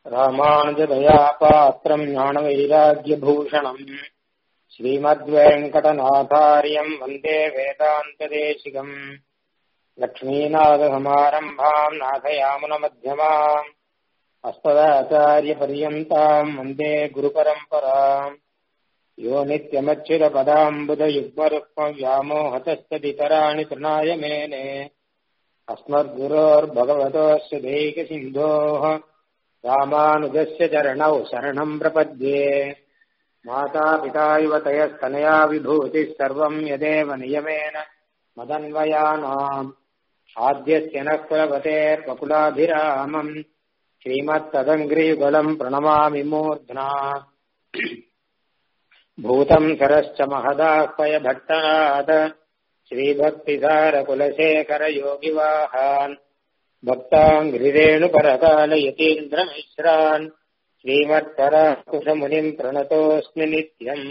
ராமானுஜதயா பாத்திரம் ஞானவைராக்கியபூஷணம் ஸ்ரீமத்வேங்கடநாதாரியம் வந்தே வேதாந்ததேசிகம் லக்ஷ்மீநாதசமாரம்பாம் நாதயாமுனமத்தியமாம் அஸ்மதாச்சாரியபர்யந்தாம் வந்தே குருபரம்பராம் யோ नित्यमच्युतपदाम्बुजयुग्मरुक्मव्यामोहतस्तदितराणि तृणाय मेने अस्मद्गुरोर्भगवतोऽस्य दैकसिन्धोः रामानुजस्य चरणौ शरणम् प्रपद्ये मातापिता युवतयस्तनया विभूतिः सर्वम् यदेव नियमेन मदन्वयानाम् आद्यस्य नः कुलपतेर्वकुलाभिरामम् श्रीमत्तदङ्घ्रियुगलम् प्रणमामि मूर्ध्ना भूतम् सरश्च महदाह्वय भट्टनाद श्रीभक्तिसारकुलशेखरयोगिवाहान् भक्ताङ्घ्रिरेणुपरकालयतीन्द्रमिश्रान् श्रीमत्पराकुशमुनिम् प्रणतोऽस्मि नित्यम्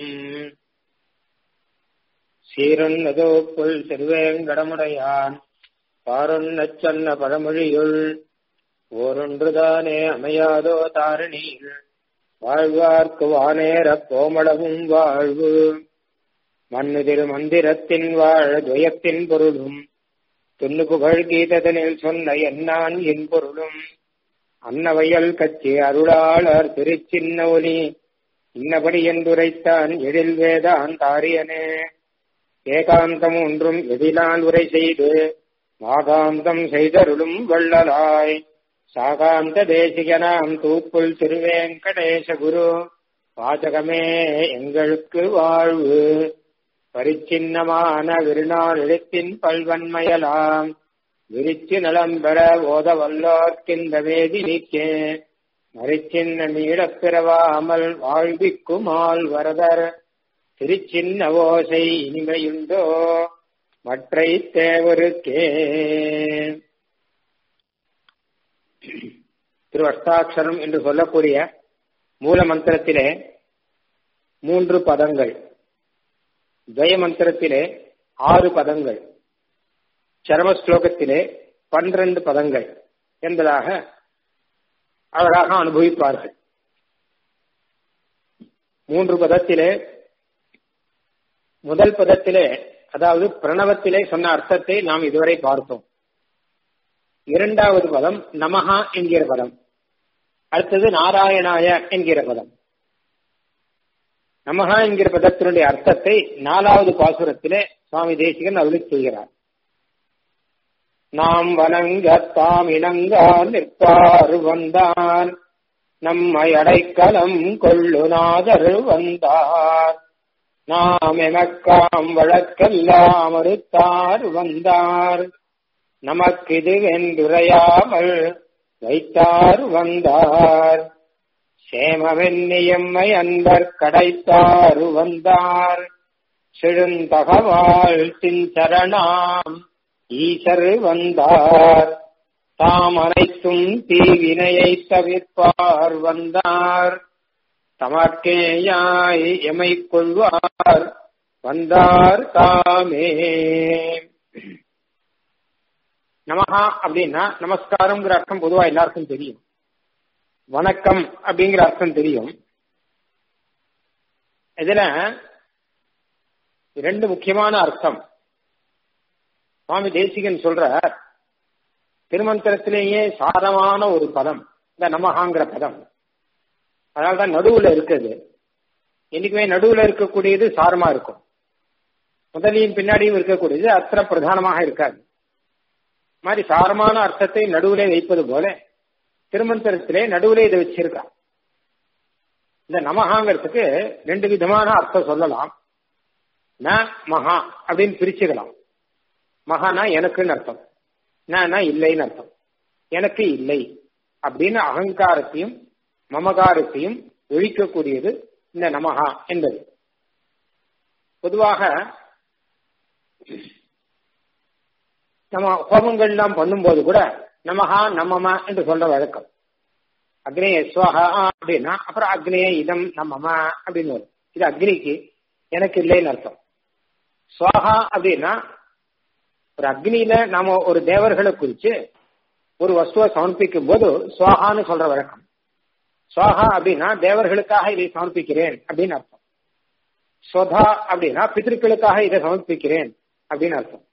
சீருன்னதோப்புள் திருவேங்கடமுடையான் பாருன்னச்சொன்ன பழமொழியுள் ஓரொன்றுதானே அமையாதோ தாரணியில் வாழ்வார்க்கு வானேரப் கோமளவும் வாழ்வு மண்ணுதிரு மந்திரத்தின் வாழ துயத்தின் பொருளும் துண்ணு புகழ் கீததனில் சொன்ன என்னான் என் பொருளும் அன்னவையல் கட்சி அருளாளர் திருச்சின்ன ஒலி இன்னபடி என்றுரைத்தான் எழில் வேதான் தாரியனே ஏகாந்தம் ஒன்றும் எதிலால் உரை செய்து மாகாந்தம் செய்தருளும் வள்ளலாய் சாகாந்த தேசிகனாம் தூப்புள் திருவேங்கடேச குரு வாசகமே எங்களுக்கு வாழ்வு பரிச்சின்னமான விருநாள் எழுத்தின் பல்வன்மையலாம் விரிச்சு நலம் பெற ஓத வல்லோர்க்கிந்த வேதி நீக்கே மறிச்சின்ன மீளப் பிறவாமல் வாழ்விக்குமால் வரதர் திருச்சின்ன ஓசை இனிமையுண்டோ மற்றை தேவருக்கே திருவஷ்டாட்சரம் என்று சொல்லக்கூடிய மூல மந்திரத்திலே மூன்று பதங்கள் துவய மந்திரத்திலே ஆறு பதங்கள் சரம ஸ்லோகத்திலே பன்னிரண்டு பதங்கள் என்பதாக அழகாக அனுபவிப்பார்கள் மூன்று பதத்திலே முதல் பதத்திலே அதாவது பிரணவத்திலே சொன்ன அர்த்தத்தை நாம் இதுவரை பார்த்தோம் இரண்டாவது பதம் நமஹா என்கிற பதம் அடுத்தது நாராயணாய என்கிற பதம் நமஹா என்கிற பதத்தினுடைய அர்த்தத்தை நாலாவது பாசுரத்திலே சுவாமி தேசிகன் அருளி செய்கிறார் நாம் வணங்க தாம் இணங்கா நிற்பார் வந்தான் நம்மை அடைக்கலம் கொள்ளுநாதர் வந்தார் நாம் எமக்காம் வழக்கெல்லாம் மறுத்தார் வந்தார் நமக்கு இது வென்றுரையாமல் வைத்தார் வந்தார் சேமவென்னியம்மை அன்பர் கடைத்தார் வந்தார் செழுந்தகவாள் தின்சரணாம் ஈசர் வந்தார் தாம் அனைத்தும் தீவினையை தவிர்ப்பார் வந்தார் தமக்கேயாய் எமை கொள்வார் வந்தார் தாமே நமஹா அப்படின்னா நமஸ்காரம்ங்கிற அர்த்தம் பொதுவா எல்லாருக்கும் தெரியும் வணக்கம் அப்படிங்கிற அர்த்தம் தெரியும் இதுல இரண்டு முக்கியமான அர்த்தம் சுவாமி தேசிகன் சொல்ற திருமந்திரத்திலேயே சாரமான ஒரு பதம் இந்த நமஹாங்கிற பதம் அதனால்தான் நடுவுல இருக்குது என்னைக்குமே நடுவுல இருக்கக்கூடியது சாரமா இருக்கும் முதலையும் பின்னாடியும் இருக்கக்கூடியது அர்த்த பிரதானமாக இருக்காது மாதிரி சாரமான அர்த்தத்தை நடுவிலே வைப்பது போல திருமந்திரத்திலே நடுவிலே இதை வச்சிருக்கா இந்த நமகாங்கிறதுக்கு ரெண்டு விதமான அர்த்தம் சொல்லலாம் ந மகா அப்படின்னு பிரிச்சுக்கலாம் மகானா எனக்குன்னு அர்த்தம் நா இல்லைன்னு அர்த்தம் எனக்கு இல்லை அப்படின்னு அகங்காரத்தையும் மமகாரத்தையும் ஒழிக்கக்கூடியது இந்த நமகா என்பது பொதுவாக நம்ம ஹோமங்கள்லாம் பண்ணும்போது கூட நமஹா நமம என்று சொல்ற வழக்கம் அக்னேய ஸ்வஹா அப்படின்னா அப்புறம் அக்னேய இதம் நமம அப்படின்னு வரும் இது அக்னிக்கு எனக்கு இல்லைன்னு அர்த்தம் ஸ்வாஹா அப்படின்னா ஒரு அக்னியில நாம ஒரு தேவர்களை குறிச்சு ஒரு வஸ்துவை சமர்ப்பிக்கும் போது சுவாகான்னு சொல்ற வழக்கம் சுவாகா அப்படின்னா தேவர்களுக்காக இதை சமர்ப்பிக்கிறேன் அப்படின்னு அர்த்தம் ஸ்வதா அப்படின்னா பித்திருக்களுக்காக இதை சமர்ப்பிக்கிறேன் அப்படின்னு அர்த்தம்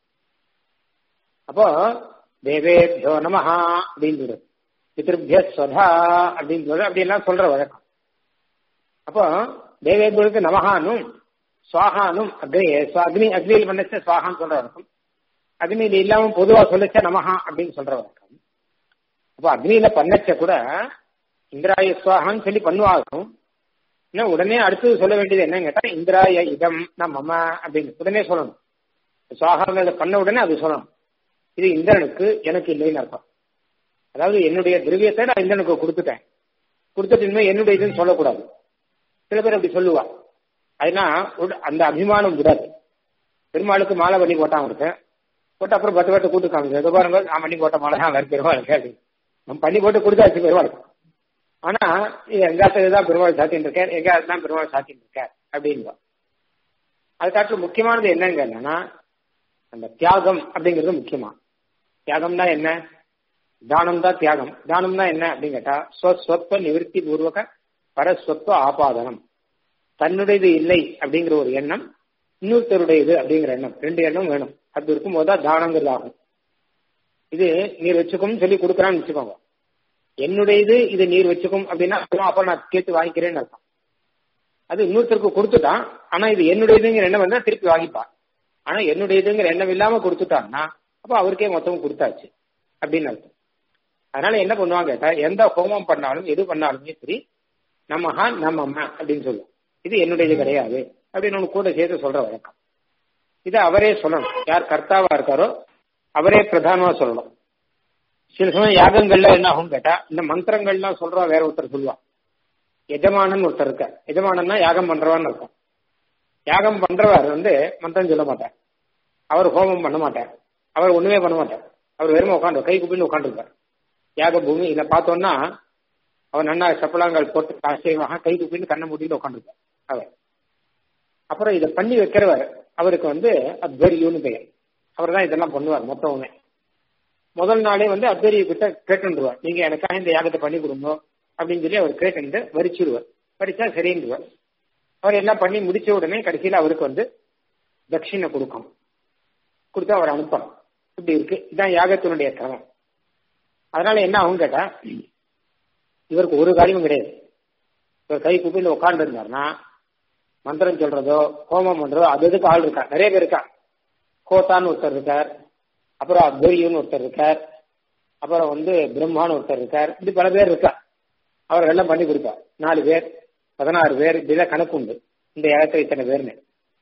அப்போ தேவேபியோ நமஹா அப்படின்னு சொல்றது பித்திருபிய ஸ்வதா அப்படின்னு சொல்றது அப்படி எல்லாம் சொல்ற வழக்கம் அப்போ தேவேபியர்களுக்கு நமஹானும் சுவாகானும் அக்னி அக்னி அக்னியில் பண்ணச்ச சுவாகான்னு சொல்ற வழக்கம் அக்னியில இல்லாம பொதுவா சொல்லச்ச நமஹா அப்படின்னு சொல்ற வழக்கம் அப்போ அக்னியில பண்ணச்ச கூட இந்திராய சுவாகான்னு சொல்லி பண்ணுவாகும் இன்னும் உடனே அடுத்தது சொல்ல வேண்டியது என்னன்னு கேட்டா இந்திராய இதம் நம்ம அப்படின்னு உடனே சொல்லணும் சுவாகாங்கிறத பண்ண உடனே அது சொல்லணும் இது இந்திரனுக்கு எனக்கு இல்லைன்னு அர்த்தம் அதாவது என்னுடைய திரவியத்தை நான் இந்திரனுக்கு கொடுத்துட்டேன் கொடுத்துட்டு இனிமே என்னுடைய இதுன்னு சொல்லக்கூடாது சில பேர் அப்படி சொல்லுவா அதுனா அந்த அபிமானம் விடாது பெருமாளுக்கு மாலை பண்ணி போட்டான் இருக்கேன் போட்டு அப்புறம் பத்து பத்து கூட்டு காமிச்சு பாருங்க நான் பண்ணி போட்ட மாலை தான் வேற பெருமாளுக்கு அப்படின்னு நம்ம பண்ணி போட்டு கொடுத்தாச்சு பெருமாளுக்கு ஆனா எங்காத்தது தான் பெருமாள் சாத்தின்னு இருக்கார் எங்காவது தான் பெருமாள் சாத்தின்னு இருக்கார் அப்படின்னு அது காட்டில் முக்கியமானது என்னங்க என்னன்னா அந்த தியாகம் அப்படிங்கிறது முக்கியமா தியாகம்னா என்ன தானம் தான் தியாகம் தானம்னா என்ன அப்படின்னு கேட்டா ஸ்வஸ்வத்வ நிவர்த்தி பூர்வக பரஸ்வத்வ ஆபாதனம் தன்னுடையது இல்லை அப்படிங்கிற ஒரு எண்ணம் இன்னொருத்தருடையது அப்படிங்கிற எண்ணம் ரெண்டு எண்ணம் வேணும் அது இருக்கும்போது தான் தானங்கிறது ஆகும் இது நீர் வச்சுக்கோன்னு சொல்லி கொடுக்குறான்னு வச்சுக்கோங்க என்னுடையது இது நீர் வச்சுக்கும் அப்படின்னா அப்ப நான் கேட்டு வாங்கிக்கிறேன்னு அர்த்தம் அது இன்னொருத்தருக்கு கொடுத்துட்டான் ஆனா இது என்னுடையதுங்கிற எண்ணம் வந்தா திருப்பி வாங்கிப்பான் ஆனா என்னுடையதுங்கிற எண்ணம் இல்லாம கொடுத்துட்டான்னா அப்ப அவருக்கே மொத்தமும் கொடுத்தாச்சு அப்படின்னு அர்த்தம் அதனால என்ன பண்ணுவாங்க கேட்டா எந்த ஹோமம் பண்ணாலும் எது பண்ணாலுமே சரி நம்மஹா நம்ம அம்மா அப்படின்னு சொல்லுவோம் இது என்னுடையது கிடையாது அப்படின்னு ஒன்று கூட சேர்த்து சொல்ற வழக்கம் இதை அவரே சொல்லணும் யார் கர்த்தாவா இருக்காரோ அவரே பிரதானமா சொல்லணும் சில சமயம் யாகங்கள்ல என்ன ஆகும் கேட்டா இந்த மந்திரங்கள்லாம் சொல்றா வேற ஒருத்தர் சொல்லுவா எஜமானன் ஒருத்தர் இருக்க எஜமானன்னா யாகம் பண்றவான்னு இருக்கும் யாகம் பண்றவர் வந்து மந்திரம் சொல்ல மாட்டார் அவர் ஹோமம் பண்ண மாட்டார் அவர் ஒண்ணுமே பண்ண மாட்டார் அவர் வெறுமை உட்காந்து கை குப்பின்னு உட்காந்துருப்பார் யாக பூமி இதை பார்த்தோம்னா அவர் நன்னா சப்பலாங்கள் போட்டு ஆச்சரியமாக கை குப்பின்னு கண்ணை மூட்டிட்டு உட்காந்துருப்பார் அவர் அப்புறம் இதை பண்ணி வைக்கிறவர் அவருக்கு வந்து அத்வரியூன்னு பெயர் அவர் தான் இதெல்லாம் பண்ணுவார் மொத்தமுமே முதல் நாளே வந்து அத்வரிய கிட்ட கேட்டுருவார் நீங்க எனக்காக இந்த யாகத்தை பண்ணி கொடுங்க அப்படின்னு சொல்லி அவர் கேட்டு வரிச்சிருவார் வரிச்சா சரின்றுவார் அவர் எல்லாம் பண்ணி முடிச்ச உடனே கடைசியில் அவருக்கு வந்து தட்சிணை கொடுக்கணும் கொடுத்து அவர் அனுப்பணும் இப்படி இருக்கு இதுதான் யாகத்தினுடைய கிரமம் அதனால என்ன ஆகும் கேட்டா இவருக்கு ஒரு காரியமும் கிடையாது இவர் கை குப்பியில் உட்கார்ந்து இருந்தார்னா மந்திரம் சொல்றதோ ஹோமம் பண்றதோ அது எதுக்கு ஆள் இருக்கா நிறைய பேர் இருக்கா கோத்தான்னு ஒருத்தர் இருக்கார் அப்புறம் அத்வரியுன்னு ஒருத்தர் இருக்கார் அப்புறம் வந்து பிரம்மான்னு ஒருத்தர் இருக்கார் இப்படி பல பேர் இருக்கா அவர் எல்லாம் பண்ணி கொடுப்பார் நாலு பேர் பதினாறு பேர் இப்படிதான் கணக்கு உண்டு இந்த இடத்துல இத்தனை பேர்னு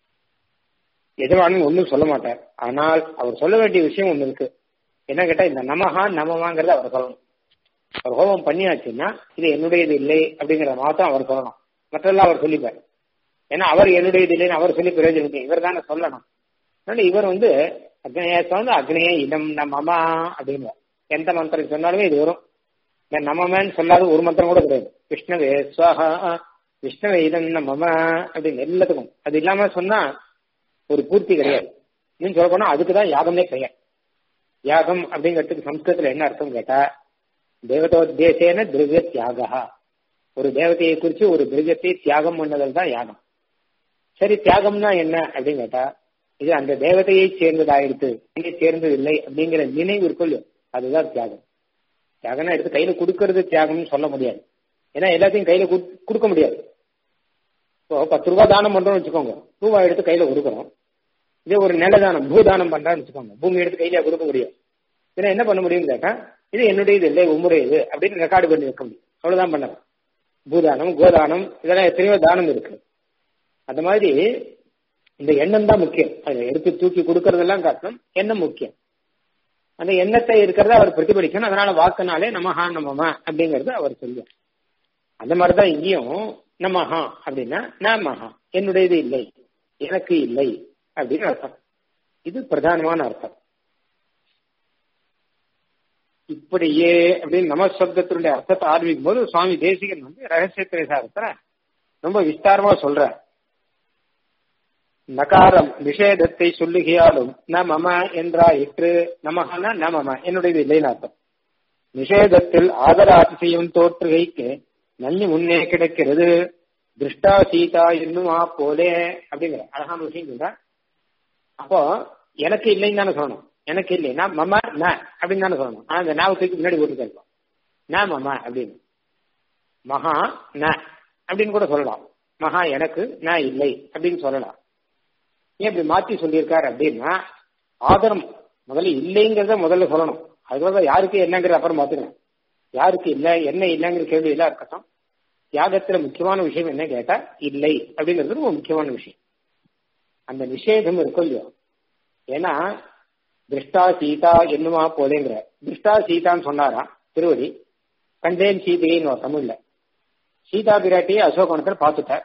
எஜமானன் ஒன்றும் சொல்ல மாட்டார் ஆனால் அவர் சொல்ல வேண்டிய விஷயம் ஒன்று இருக்கு என்ன கேட்டா இந்த நமஹா நமமாங்கிறத அவர் சொல்லணும் அவர் ஹோமம் பண்ணியாச்சுன்னா இது என்னுடையது இல்லை அப்படிங்கிற மாத்தம் அவர் சொல்லணும் மற்றெல்லாம் அவர் சொல்லிப்பார் ஏன்னா அவர் என்னுடையது இல்லைன்னு அவர் சொல்லி பிரயோஜனம் இல்லை இவர் தானே சொல்லணும் அதனால இவர் வந்து அக்னேயத்தை வந்து அக்னேய இடம் நம்மமா அப்படின்னு எந்த மந்திரம் சொன்னாலுமே இது வரும் இந்த நமமேன்னு சொல்லாத ஒரு மந்திரம் கூட கிடையாது விஷ்ணவே ஸ்வஹா விஷ்ணவே இதம் மம அப்படின்னு எல்லாத்துக்கும் அது இல்லாம சொன்னா ஒரு பூர்த்தி கிடையாது இன்னும் சொல்ல போனா அதுக்கு தான் யாகமே பெயர் யாகம் அப்படிங்கிறதுக்கு சம்ஸ்கிருதத்துல என்ன அர்த்தம் கேட்டா தேவதோத்தேசேன திரவிய தியாகா ஒரு தேவதையை குறிச்சு ஒரு திரவியத்தை தியாகம் பண்ணதல் தான் யாகம் சரி தியாகம்னா என்ன அப்படின்னு கேட்டா இது அந்த தேவதையை சேர்ந்ததாயிடுத்து இங்கே சேர்ந்தது இல்லை அப்படிங்கிற நினைவு இருக்குல்ல அதுதான் தியாகம் தியாகம்னா எடுத்து கையில கொடுக்கறது தியாகம்னு சொல்ல முடியாது ஏன்னா எல்லாத்தையும் கையில கொடுக்க முடியாது இப்போ பத்து ரூபாய் தானம் பண்றோம்னு வச்சுக்கோங்க ரூபாய் எடுத்து கையில கொடுக்குறோம் இதே ஒரு நிலதானம் பூதானம் பண்றான்னு வச்சுக்கோங்க பூமி எடுத்து கையில கொடுக்க முடியும் ஏன்னா என்ன பண்ண முடியும்னு கேட்டா இது என்னுடையது இல்லை உம்முடையது அப்படின்னு ரெக்கார்டு பண்ணி வைக்க முடியும் அவ்வளவுதான் பண்ணலாம் பூதானம் கோதானம் இதெல்லாம் எத்தனையோ தானம் இருக்கு அந்த மாதிரி இந்த எண்ணம் தான் முக்கியம் அதை எடுத்து தூக்கி கொடுக்கறதெல்லாம் காட்டணும் எண்ணம் முக்கியம் அந்த எண்ணத்தை இருக்கிறத அவர் பிரதிபலிக்கணும் அதனால வாக்குனாலே நமஹா நமமா அப்படிங்கறது அவர் சொல்லுவார் அந்த மாதிரிதான் இங்கேயும் நமஹா அப்படின்னா நமஹா என்னுடையது இல்லை எனக்கு இல்லை அப்படின்னு அர்த்தம் இது பிரதானமான அர்த்தம் இப்படியே அப்படின்னு நம சப்தத்தினுடைய அர்த்தத்தை ஆரம்பிக்கும் போது சுவாமி தேசிகன் வந்து ரகசிய திரைசாரத்துல ரொம்ப விஸ்தாரமா சொல்ற நகாரம் நிஷேதத்தை சொல்லுகையாலும் ந மம என்றாயிற்று நமகன ந மம என்னுடையது இல்லைன்னு அர்த்தம் நிஷேதத்தில் ஆதர அதிசயம் தோற்றுகைக்கு நன்னி முன்னே கிடைக்கிறது திருஷ்டா சீதா என்னுமா போலே அப்படிங்கிற அழகான விஷயம் சொல்ற அப்போ எனக்கு இல்லைன்னு தானே சொல்லணும் எனக்கு இல்லை நான் மம்மா நான் அப்படின்னு தானே சொல்லணும் ஆனா அந்த நாவை தூக்கி முன்னாடி போட்டு இருக்கோம் நான் மம்மா அப்படின்னு மகா ந அப்படின்னு கூட சொல்லலாம் மகா எனக்கு நான் இல்லை அப்படின்னு சொல்லலாம் ஏன் இப்படி மாத்தி சொல்லியிருக்காரு அப்படின்னா ஆதரம் முதல்ல இல்லைங்கிறத முதல்ல சொல்லணும் அதுக்கப்புறம் யாருக்கு என்னங்கிறது அப்புறம் பார்த்துக்கலாம் யாருக்கு இல்லை என்ன இல்லைங்கிற கேள்வி எல்லாம் இருக்கட்டும் தியாகத்துல முக்கியமான விஷயம் என்ன கேட்டா இல்லை அப்படிங்கிறது ரொம்ப முக்கியமான விஷயம் அந்த நிஷேதம் இருக்கும் இல்லையோ ஏன்னா திருஷ்டா சீதா என்னமா போதேங்கிற திருஷ்டா சீதான்னு சொன்னாரா திருவடி கண்டேன் சீதைன்னு ஒரு தமிழ்ல சீதா பிராட்டியை அசோகவனத்தில் பார்த்துட்டார்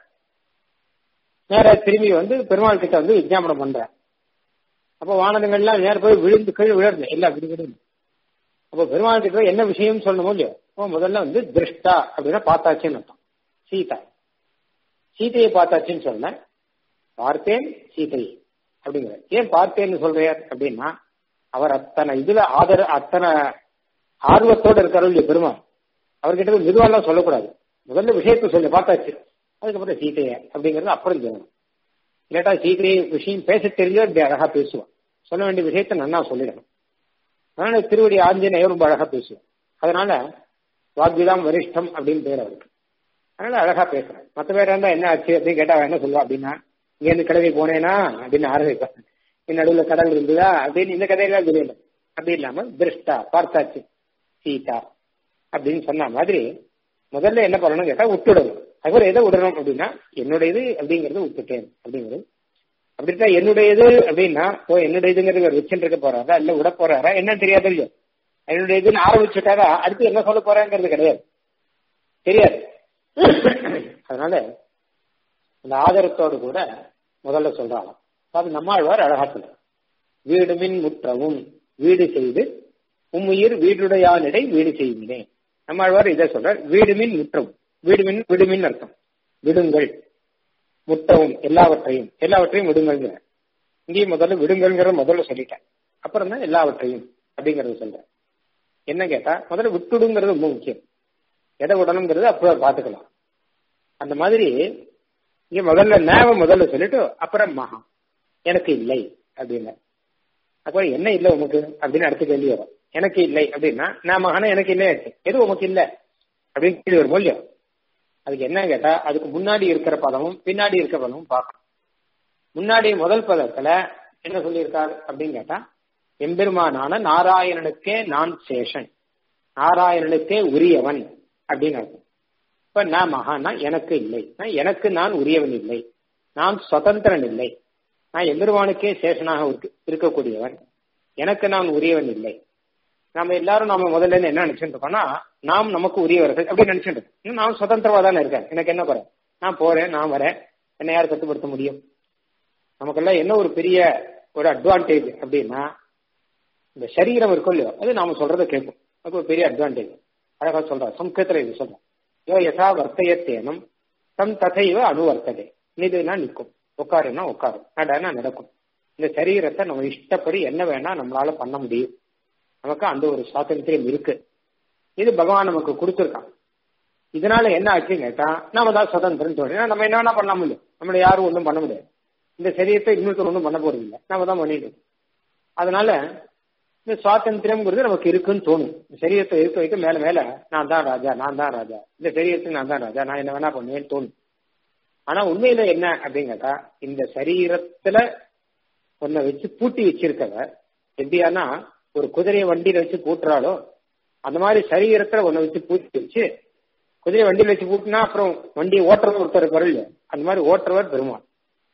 நேர திரும்பி வந்து பெருமாள் கிட்ட வந்து விஜயாபனம் பண்ற அப்போ வானதங்கள்லாம் நேர போய் விழுந்து கீழே விழுறது எல்லாம் விடுவிடு அப்போ பெருமாள் கிட்ட என்ன விஷயம் சொல்லணுமோ இல்லையோ அப்போ முதல்ல வந்து திருஷ்டா அப்படின்னா பார்த்தாச்சுன்னு அர்த்தம் சீதா சீதையை பார்த்தாச்சுன்னு சொன்னேன் பார்த்தேன் சீதை அப்படிங்கிற ஏன் பார்த்தேன்னு சொல்றார் அப்படின்னா அவர் அத்தனை இதுல ஆதர அத்தனை ஆர்வத்தோட இருக்காரு இல்லையா பெருமாள் அவர்கிட்ட மெதுவாலாம் சொல்லக்கூடாது முதல்ல விஷயத்த சொல்லி பார்த்தாச்சு அதுக்கப்புறம் சீதைய அப்படிங்கறது அப்புறம் சொல்லணும் இல்லாட்டா சீதையை விஷயம் பேச தெரிஞ்சோ இப்படி அழகா பேசுவான் சொல்ல வேண்டிய விஷயத்த நன்னா சொல்லிடணும் அதனால திருவடி ஆஞ்சநேயர் ரொம்ப அழகா பேசுவான் அதனால வாக்விதாம் வரிஷ்டம் அப்படின்னு பேர் அவருக்கு அதனால அழகா பேசுறேன் மற்ற பேர் இருந்தா என்ன ஆச்சு அப்படின்னு கேட்டா என்ன சொல்லுவா அப்படின்னா இங்க இருந்து கடவை போனேனா அப்படின்னு ஆரம்பிப்பேன் என் நடுவில் கடல் இருந்ததா அப்படின்னு இந்த கதையெல்லாம் தெரியல அப்படி இல்லாம திருஷ்டா பார்த்தாச்சு சீதா அப்படின்னு சொன்ன மாதிரி முதல்ல என்ன பண்ணணும் கேட்டா விட்டுடணும் அதுக்கப்புறம் எதை விடணும் அப்படின்னா என்னுடையது அப்படிங்கறத விட்டுட்டேன் அப்படிங்கிறது அப்படித்தான் என்னுடையது அப்படின்னா ஓ என்னுடையதுங்கிறது ஒரு வச்சுட்டு இருக்க போறாரா இல்ல விட போறாரா என்ன தெரியாது இல்லையோ என்னுடையதுன்னு ஆரம்பிச்சுட்டாரா அடுத்து என்ன சொல்ல போறாங்கிறது கிடையாது தெரியாது அதனால அந்த ஆதரத்தோடு கூட முதல்ல சொல்றாங்க அது நம்மாழ்வார் அழகா சொல்ற வீடு மின் முற்றவும் வீடு செய்து உம்முயிர் வீடுடையானிடை வீடு செய்கிறேன் நம்மாழ்வார் இதை சொல்றார் வீடு மின் முற்றவும் வீடு மின் விடுமின் அர்த்தம் விடுங்கள் முட்டவும் எல்லாவற்றையும் எல்லாவற்றையும் விடுங்கள்ங்கிற இங்கேயும் முதல்ல விடுங்கள்ங்கிற முதல்ல சொல்லிட்டேன் அப்புறம் தான் எல்லாவற்றையும் அப்படிங்கறத சொல்றேன் என்ன கேட்டா முதல்ல விட்டுடுங்கிறது ரொம்ப முக்கியம் எதை விடணுங்கிறது அப்புறம் பார்த்துக்கலாம் அந்த மாதிரி இங்க முதல்ல நேவ முதல்ல சொல்லிட்டு அப்புறம் மகா எனக்கு இல்லை அப்படின்னு அப்புறம் என்ன இல்லை உமக்கு அப்படின்னு அடுத்த கேள்வி வரும் எனக்கு இல்லை அப்படின்னா நான் மகனா எனக்கு இல்லை எது உமக்கு இல்லை அப்படின்னு கேள்வி வரும் இல்லையோ அதுக்கு என்ன கேட்டா அதுக்கு முன்னாடி இருக்கிற பதமும் பின்னாடி இருக்கிற பதமும் பார்க்கணும் முன்னாடி முதல் பதத்துல என்ன சொல்லியிருக்காரு அப்படின்னு கேட்டா எம்பெருமானான நாராயணனுக்கே நான் சேஷன் நாராயணனுக்கே உரியவன் அப்படின்னு அர்த்தம் இப்ப நான் மகானா எனக்கு இல்லை எனக்கு நான் உரியவன் இல்லை நான் சுதந்திரன் இல்லை நான் எம்பெருமானுக்கே சேஷனாக இருக்கக்கூடியவன் எனக்கு நான் உரியவன் இல்லை நம்ம எல்லாரும் நம்ம முதல்ல இருந்து என்ன நினைச்சுட்டு இருக்கோம்னா நாம் நமக்கு உரியவர்கள் அப்படின்னு நினைச்சுட்டு இருக்கோம் நான் சுதந்திரமா தானே இருக்கேன் எனக்கு என்ன குறை நான் போறேன் நான் வரேன் என்ன யார் கட்டுப்படுத்த முடியும் நமக்கெல்லாம் என்ன ஒரு பெரிய ஒரு அட்வான்டேஜ் அப்படின்னா இந்த சரீரம் இருக்கும் இல்லையோ அது நாம சொல்றதை கேட்கும் அது ஒரு பெரிய அட்வான்டேஜ் அழகா சொல்ற சம்ஸ்கிருத்துல இது சொல்றோம் யோ யசா வர்த்தயத்தேனும் தம் ததைவ அணுவர்த்ததே நிதுனா நிற்கும் உட்காருன்னா உட்காரும் நடனா நடக்கும் இந்த சரீரத்தை நம்ம இஷ்டப்படி என்ன வேணா நம்மளால பண்ண முடியும் நமக்கு அந்த ஒரு சுவாதந்திரம் இருக்கு இது பகவான் நமக்கு கொடுத்துருக்கான் இதனால என்ன ஆச்சுன்னு கேட்டா நாம தான் சுதந்திரம் சொல்றோம் நம்ம என்ன வேணா பண்ண முடியும் நம்மள யாரும் ஒன்றும் பண்ண முடியாது இந்த சரீரத்தை இன்னொருத்தர் ஒன்றும் பண்ண போறது இல்லை நாம தான் பண்ணிட்டு அதனால இந்த சுவாதந்திரம்ங்கிறது நமக்கு இருக்குன்னு தோணும் சரீரத்தை இருக்க வைக்க மேல மேல நான் தான் ராஜா நான் தான் ராஜா இந்த சரீரத்துக்கு நான் தான் ராஜா நான் என்ன வேணா பண்ணுவேன்னு தோணும் ஆனா உண்மையில என்ன அப்படின்னு கேட்டா இந்த சரீரத்துல ஒன்ன வச்சு பூட்டி வச்சிருக்கவ எப்படியானா ஒரு குதிரையை வண்டியில வச்சு பூட்டுறாலோ அந்த மாதிரி சரீரத்துல ஒன்ன வச்சு பூட்டி வச்சு குதிரை வண்டியில வச்சு பூட்டினா அப்புறம் வண்டியை ஓட்டுறவர் ஒருத்தர் இருப்பாரு இல்லையா அந்த மாதிரி ஓட்டுறவர் பெருமாள்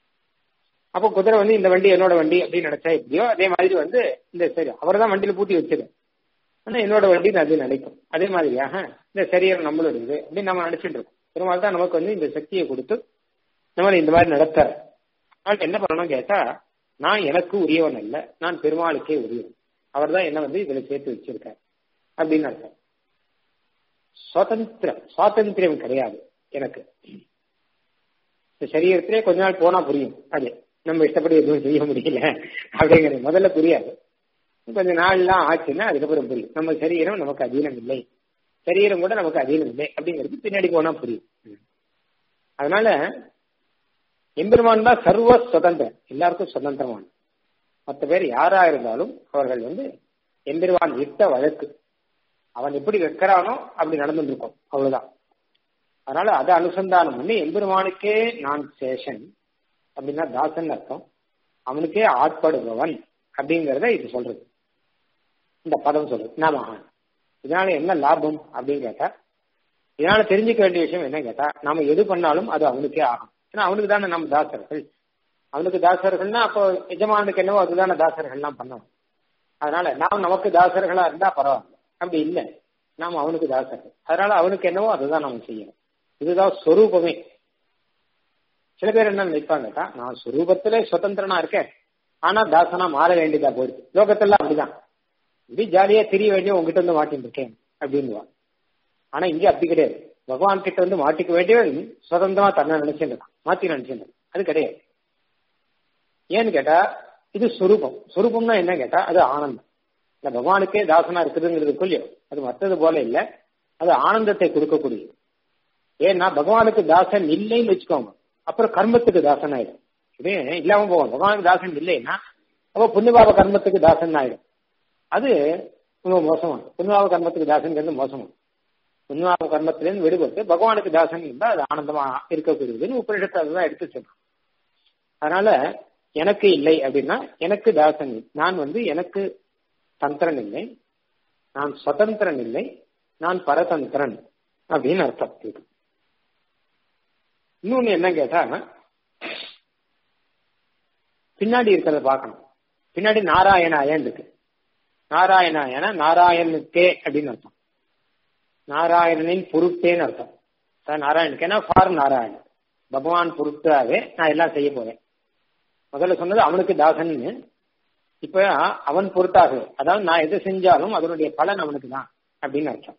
அப்போ குதிரை வந்து இந்த வண்டி என்னோட வண்டி அப்படின்னு நினைச்சா எப்படியோ அதே மாதிரி வந்து இந்த சரி அவர் தான் வண்டியில பூட்டி வச்சது ஆனா என்னோட வண்டி அது நினைக்கும் அதே மாதிரியாக இந்த சரீரம் நம்மளோடது அப்படின்னு நம்ம நினைச்சிட்டு இருக்கோம் பெருமாள் தான் நமக்கு வந்து இந்த சக்தியை கொடுத்து நம்ம இந்த மாதிரி நடத்துற அதனால என்ன பண்ணணும் கேட்டா நான் எனக்கு உரியவன் அல்ல நான் பெருமாளுக்கே உரியவன் அவர் தான் என்ன வந்து இதுல சேர்த்து வச்சிருக்கார் அப்படின்னு அர்த்தம் சுதந்திரம் சுவாதந்திரம் கிடையாது எனக்கு இந்த சரீரத்திலே கொஞ்ச நாள் போனா புரியும் அது நம்ம இஷ்டப்படி எதுவும் செய்ய முடியல அப்படிங்கிறது முதல்ல புரியாது கொஞ்ச நாள்லாம் ஆச்சுன்னா அதுக்கப்புறம் புரியும் நம்ம சரீரம் நமக்கு அதீனம் இல்லை சரீரம் கூட நமக்கு அதீனம் இல்லை அப்படிங்கிறது பின்னாடி போனா புரியும் அதனால எம்பெருமான் தான் சர்வ சுதந்திரம் எல்லாருக்கும் சுதந்திரமான மற்ற பேர் யாரா இருந்தாலும் அவர்கள் வந்து எம்பெருமான் இட்ட வழக்கு அவன் எப்படி வைக்கிறானோ அப்படி நடந்துட்டு இருக்கும் அவ்வளவுதான் அதனால அதை அனுசந்தானம் பண்ணி எம்பெருமானுக்கே நான் சேஷன் அப்படின்னா தாசன் அர்த்தம் அவனுக்கே ஆட்படுபவன் அப்படிங்கறத இது சொல்றது இந்த பதம் சொல்றது நாம இதனால என்ன லாபம் அப்படின்னு கேட்டா இதனால தெரிஞ்சுக்க வேண்டிய விஷயம் என்ன கேட்டா நாம எது பண்ணாலும் அது அவனுக்கே ஆகும் ஏன்னா அவனுக்கு தானே நம்ம தாசர்கள் அவனுக்கு தாசர்கள்னா அப்போ எஜமானுக்கு என்னவோ அதுதானே தாசர்கள்லாம் பண்ணணும் அதனால நாம் நமக்கு தாசர்களா இருந்தா பரவாயில்ல அப்படி இல்லை நாம் அவனுக்கு தாசர்கள் அதனால அவனுக்கு என்னவோ அதுதான் நாம செய்யணும் இதுதான் ஸ்வரூபமே சில பேர் என்ன நினைப்பாங்கக்கா நான் ஸ்வரூபத்திலே சுதந்திரனா இருக்கேன் ஆனா தாசனா மாற வேண்டியதா போயிடுது லோகத்துல அப்படிதான் இப்படி ஜாலியா தெரிய வேண்டிய உங்ககிட்ட வந்து மாட்டின்னு இருக்கேன் அப்படின்னு ஆனா இங்க அப்படி கிடையாது பகவான் கிட்ட வந்து மாட்டிக்க வேண்டியவன் சுதந்திரமா தன்னை நினைச்சிருக்கான் மாத்தி நினைச்சிருந்தான் அது கிடையாது ஏன்னு கேட்டா இது சுரூபம் சுரூபம்னா என்ன கேட்டா அது ஆனந்தம் இந்த பகவானுக்கே தாசனா இருக்குதுங்கிறது கொள்ளியோ அது மற்றது போல இல்ல அது ஆனந்தத்தை கொடுக்கக்கூடியது ஏன்னா பகவானுக்கு தாசன் இல்லைன்னு வச்சுக்கோங்க அப்புறம் கர்மத்துக்கு தாசன் ஆயிடும் இது இல்லாம போவோம் பகவானுக்கு தாசன் இல்லைன்னா அப்போ புண்ணியபாப கர்மத்துக்கு தாசன் ஆயிடும் அது ரொம்ப மோசமான புண்ணியபாப கர்மத்துக்கு தாசன்கிறது மோசமான புண்ணியபாப கர்மத்திலேருந்து விடுபட்டு பகவானுக்கு தாசன் இருந்தால் அது ஆனந்தமா இருக்கக்கூடியதுன்னு உபரிஷத்தை அதுதான் எடுத்து சொல்றோம் அதனால எனக்கு இல்லை அப்படின்னா எனக்கு தாசன் நான் வந்து எனக்கு தந்திரன் இல்லை நான் சுதந்திரன் இல்லை நான் பரதந்திரன் அப்படின்னு அர்த்தம் இருக்கு இன்னொன்னு என்ன கேட்டா பின்னாடி இருக்கிறத பார்க்கணும் பின்னாடி நாராயணாயன் இருக்கு நாராயணாயன நாராயணுக்கே அப்படின்னு அர்த்தம் நாராயணனின் பொருட்டேன்னு அர்த்தம் நாராயணுக்கேனா ஃபார் நாராயணன் பகவான் பொருட்டாவே நான் எல்லாம் செய்ய போறேன் முதல்ல சொன்னது அவனுக்கு தாசன்னு இப்ப அவன் பொருட்டாக அதாவது நான் எது செஞ்சாலும் அதனுடைய பலன் அவனுக்கு தான் அப்படின்னு அர்த்தம்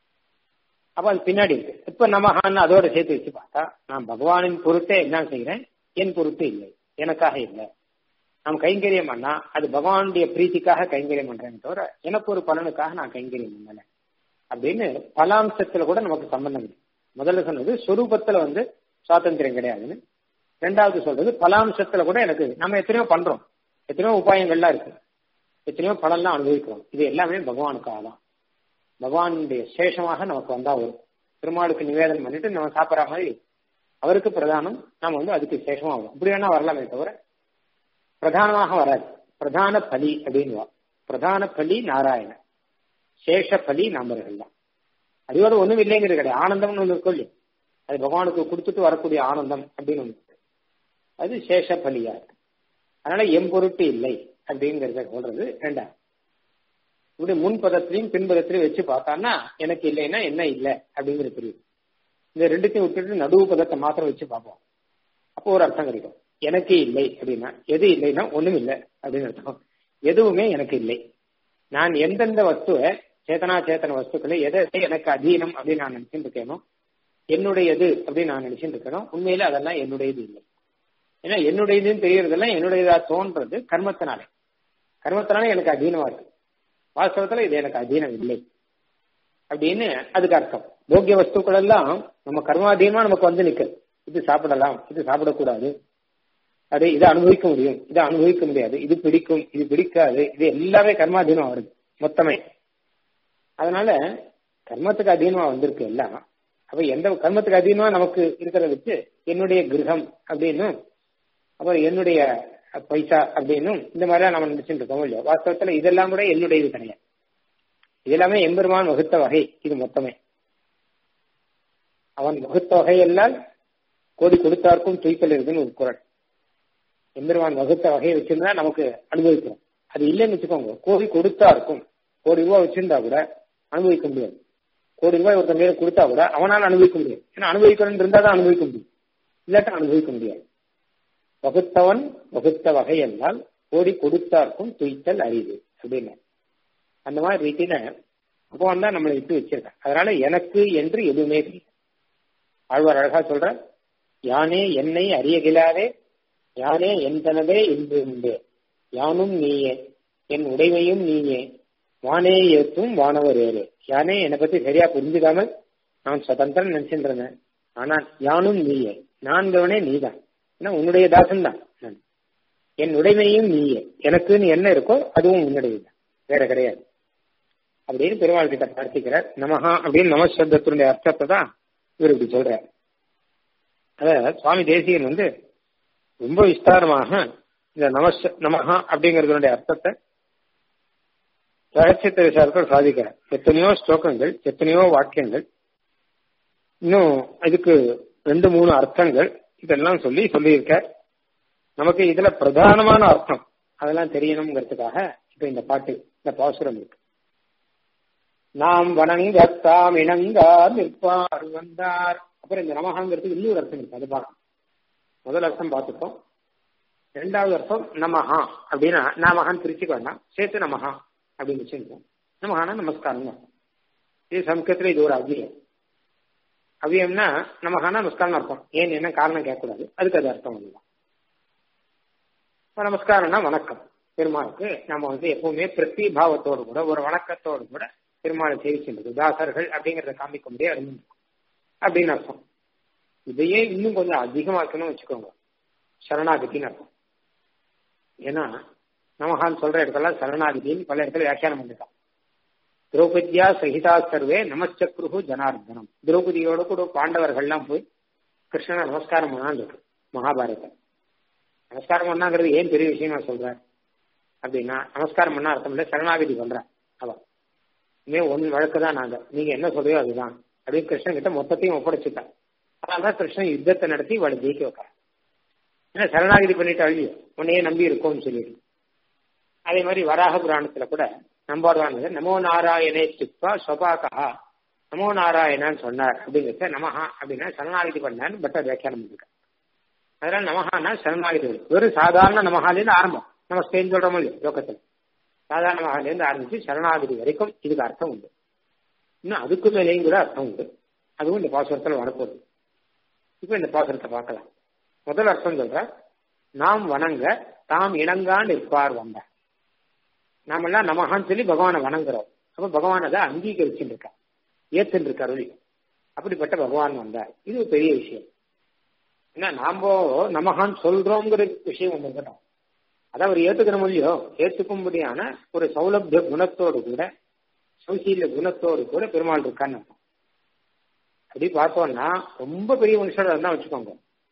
அப்ப அது பின்னாடி இருக்கு இப்ப நமகான்னு அதோட சேர்த்து வச்சு பார்த்தா நான் பகவானின் பொருட்டே என்ன செய்யறேன் என் பொருட்டு இல்லை எனக்காக இல்லை நாம் கைங்கரியம் பண்ணா அது பகவானுடைய பிரீத்திக்காக கைங்கரியம் பண்றேன்னு தவிர எனக்கு ஒரு பலனுக்காக நான் கைங்கரியம் பண்ணல அப்படின்னு பலாம்சத்துல கூட நமக்கு சம்பந்தம் இல்லை முதல்ல சொன்னது சொரூபத்துல வந்து சுவாதந்திரம் கிடையாதுன்னு ரெண்டாவது சொல்றது பலாம்சத்துல கூட எனக்கு நம்ம எத்தனையோ பண்றோம் எத்தனையோ உபாயங்கள்லாம் இருக்கு எத்தனையோ பலன்லாம் அனுபவிக்கிறோம் இது எல்லாமே பகவானுக்காக தான் பகவானுடைய சேஷமாக நமக்கு வந்தா வரும் பெருமாளுக்கு நிவேதனம் பண்ணிட்டு நம்ம சாப்பிட்ற மாதிரி அவருக்கு பிரதானம் நம்ம வந்து அதுக்கு சேஷமா வரும் இப்படி வேணா வரலாமே தவிர பிரதானமாக வராது பிரதான பலி அப்படின்னு பிரதான பலி நாராயண சேஷ பலி நாமர்கள் தான் அதோட ஒண்ணும் இல்லைங்கிறது கிடையாது ஆனந்தம்னு ஒண்ணு இருக்கும் இல்லையா அது பகவானுக்கு கொடுத்துட்டு வரக்கூடிய ஆனந்தம் அப்படின்னு ஒண்ணு அது சேஷ பலியா இருக்கு அதனால எம்பொருட்டு இல்லை அப்படிங்கறத சொல்றது ரெண்டாவது இப்படி முன் பதத்திலையும் பின்பதத்திலையும் வச்சு பார்த்தான்னா எனக்கு இல்லைன்னா என்ன இல்லை அப்படிங்கிறது தெரியுது இந்த ரெண்டுத்தையும் விட்டுட்டு நடுவு பதத்தை மாத்திரம் வச்சு பார்ப்போம் அப்போ ஒரு அர்த்தம் கிடைக்கும் எனக்கு இல்லை அப்படின்னா எது இல்லைன்னா ஒண்ணும் இல்லை அப்படின்னு அர்த்தம் எதுவுமே எனக்கு இல்லை நான் எந்தெந்த வஸ்துவை சேத்தனா சேத்தன வஸ்துக்களை எதை எனக்கு அதீனம் அப்படின்னு நான் நினைச்சுட்டு இருக்கேனோ என்னுடையது அப்படின்னு நான் நினைச்சுட்டு இருக்கணும் உண்மையில அதெல்லாம் என்னுடையது இல்லை ஏன்னா என்னுடையதுன்னு தெரியறதெல்லாம் என்னுடையதா தோன்றது கர்மத்தினாலே கர்மத்தினாலே எனக்கு அதீனமா இருக்கு வாஸ்தவத்துல இது எனக்கு அதீனம் இல்லை அப்படின்னு அதுக்கு அர்த்தம் போக்கிய வஸ்துக்கள் எல்லாம் நம்ம கர்மாதீனமா நமக்கு வந்து நிற்குது இது சாப்பிடலாம் இது சாப்பிடக்கூடாது அது இதை அனுபவிக்க முடியும் இதை அனுபவிக்க முடியாது இது பிடிக்கும் இது பிடிக்காது இது எல்லாமே கர்மாதீனம் வருது மொத்தமே அதனால கர்மத்துக்கு அதீனமா வந்திருக்கு எல்லாம் அப்ப எந்த கர்மத்துக்கு அதீனமா நமக்கு இருக்கிறத வச்சு என்னுடைய கிரகம் அப்படின்னு அப்புறம் என்னுடைய பைசா அப்படின்னும் இந்த மாதிரிலாம் நம்ம நினைச்சுட்டு இருக்கோம் இல்லையா வாஸ்தவத்துல இதெல்லாம் கூட என்னுடையது கிடையாது இதெல்லாமே எம்பெருமான் வகுத்த வகை இது மொத்தமே அவன் வகுத்த வகையெல்லாம் கோடி கொடுத்தார்க்கும் துய்க்கல் இருக்குன்னு ஒரு குரல் எம்பெருமான் வகுத்த வகையை வச்சிருந்தா நமக்கு அனுபவிக்கிறோம் அது இல்லைன்னு வச்சுக்கோங்க கோடி கொடுத்தாருக்கும் கோடி ரூபாய் வச்சிருந்தா கூட அனுபவிக்க முடியாது கோடி ரூபாய் ஒருத்தன் மேல கொடுத்தா கூட அவனால் அனுபவிக்க முடியாது ஏன்னா அனுபவிக்கணும்னு இருந்தா தான் அனுபவிக்க முடியும் இல்லாட்டா அனுபவிக்க முடியாது வகுத்தவன் வகுத்த வகை என்றால் கோடி கொடுத்தார்க்கும் துய்த்தல் அறிவு அப்படின்னு அந்த மாதிரி ரீதியில பகவான் தான் நம்மளை விட்டு வச்சிருக்கான் அதனால எனக்கு என்று எதுவுமே இல்லை ஆழ்வார் அழகா சொல்ற யானே என்னை அறியகிலாதே யானே என் தனதே என்று உண்டு யானும் நீயே என் உடைமையும் நீயே வானே ஏற்றும் வானவர் ஏறு யானே என்னை பத்தி சரியா புரிஞ்சுக்காமல் நான் சுதந்திரம் நினைச்சுட்டு இருந்தேன் ஆனா யானும் நீயே நான்கவனே நீதான் ஏன்னா உன்னுடைய தாசன் தான் நான் என் உடைமையும் நீயே எனக்குன்னு என்ன இருக்கோ அதுவும் உன்னுடையது வேற கிடையாது அப்படின்னு பெருமாள் கிட்ட பிரார்த்திக்கிறார் நமஹா அப்படின்னு நமசப்தத்தினுடைய அர்த்தத்தை தான் இவர் இப்படி சொல்றார் அத சுவாமி தேசியன் வந்து ரொம்ப விஸ்தாரமாக இந்த நமஸ் நமஹா அப்படிங்கறதுடைய அர்த்தத்தை ரகசியத்தை விசாரத்தில் சாதிக்கிறார் எத்தனையோ ஸ்லோகங்கள் எத்தனையோ வாக்கியங்கள் இன்னும் இதுக்கு ரெண்டு மூணு அர்த்தங்கள் இதெல்லாம் சொல்லி சொல்லியிருக்கார் நமக்கு இதுல பிரதானமான அர்த்தம் அதெல்லாம் தெரியணுங்கிறதுக்காக இப்ப இந்த பாட்டு இந்த பாசுரம் இருக்கு நாம் வணங்கத்தாம் இணங்கார் நிற்பார் வந்தார் அப்புறம் இந்த நமகாங்கிறதுக்கு இன்னொரு அர்த்தம் இருக்கு அது பார்க்கணும் முதல் அர்த்தம் பார்த்துட்டோம் ரெண்டாவது அர்த்தம் நமஹா அப்படின்னா நாமகான் பிரிச்சுக்க வேண்டாம் சேர்த்து நமஹா அப்படின்னு வச்சுருக்கோம் நமஹானா நமஸ்காரம் இது சம்ஸ்கிருத்துல இது ஒரு அவ்வியம் அவ்வியம்னா நமஹானா நமஸ்காரம் அர்த்தம் ஏன் என்ன காரணம் கேட்கக்கூடாது அதுக்கு அது அர்த்தம் ஒண்ணுதான் நமஸ்காரம்னா வணக்கம் பெருமாளுக்கு நம்ம வந்து எப்பவுமே பிரத்தி பாவத்தோடு கூட ஒரு வணக்கத்தோடு கூட பெருமாளை சேவிக்கின்றது தாசர்கள் அப்படிங்கறத காமிக்க முடியாது அப்படின்னு அர்த்தம் இதையே இன்னும் கொஞ்சம் அதிகமாக்கணும்னு வச்சுக்கோங்க சரணாகதின்னு அர்த்தம் ஏன்னா நமகான் சொல்ற இடத்துல சரணாகதின்னு பல இடத்துல வியாக்கியானம் பண்ணிருக்கான் திரௌபதியா சகிதா சர்வே நமச்சக்ரு ஜனார்தனம் திரௌபதியோட கூட பாண்டவர்கள்லாம் போய் கிருஷ்ணனை நமஸ்காரம் பண்ணான்னு இருக்கு மகாபாரதம் நமஸ்காரம் பண்ணாங்கிறது ஏன் பெரிய விஷயமா சொல்றார் அப்படின்னா நமஸ்காரம் பண்ணா அர்த்தம் இல்லை சரணாகதி பண்றேன் அவ இனிமே ஒன் வழக்கு தான் நாங்க நீங்க என்ன சொல்றியோ அதுதான் அப்படின்னு கிருஷ்ணன் கிட்ட மொத்தத்தையும் ஒப்படைச்சுட்டான் அதனாலதான் கிருஷ்ணன் யுத்தத்தை நடத்தி இவளை ஜெயிக்க வைக்கிறான் ஏன்னா சரணாகதி பண்ணிட்டு அழியும் உன்னையே நம்பி இருக்கோம்னு சொல்லிட்டு அதே மாதிரி வராக புராணத்துல கூட நம்பாடுவாங்க நமோ நாராயணே சிப்பா ஸ்வபாகா நமோ நாராயணான்னு சொன்னார் அப்படிங்கிறத நமஹா அப்படின்னா சரணாகதி பண்ணான்னு பட்ட வியாக்கியானம் பண்ணிருக்க அதனால நமஹானா சரணாகதி வெறும் சாதாரண நமஹாலேருந்து ஆரம்பம் நமஸ்தேன்னு சொல்றோமோ இல்லையோ லோகத்துல சாதாரண மகாலேருந்து ஆரம்பிச்சு சரணாகதி வரைக்கும் இதுக்கு அர்த்தம் உண்டு இன்னும் அதுக்கு மேலேயும் கூட அர்த்தம் உண்டு அதுவும் இந்த பாசுரத்தில் வரப்போகுது இப்ப இந்த பாசுரத்தை பார்க்கலாம் முதல் அர்த்தம் சொல்ற நாம் வணங்க தாம் இணங்கான் இருப்பார் வந்த நாமெல்லாம் நமகான்னு சொல்லி பகவானை வணங்குறோம் அப்ப பகவான் அதை அங்கீகரிச்சுட்டு இருக்கா ஏத்துன்னு இருக்காரு அப்படிப்பட்ட பகவான் வந்தார் இது ஒரு பெரிய விஷயம் ஏன்னா நாம நமகான் சொல்றோங்கிற விஷயம் ஒன்று இருக்கட்டும் அதை அவர் ஏத்துக்கிற முடியோ ஏத்துக்கும்படியான ஒரு சௌலபிய குணத்தோடு கூட சௌசீல்ய குணத்தோடு கூட பெருமாள் இருக்கான்னு அப்படி பார்த்தோம்னா ரொம்ப பெரிய மனுஷர் தான் வச்சுக்கோங்க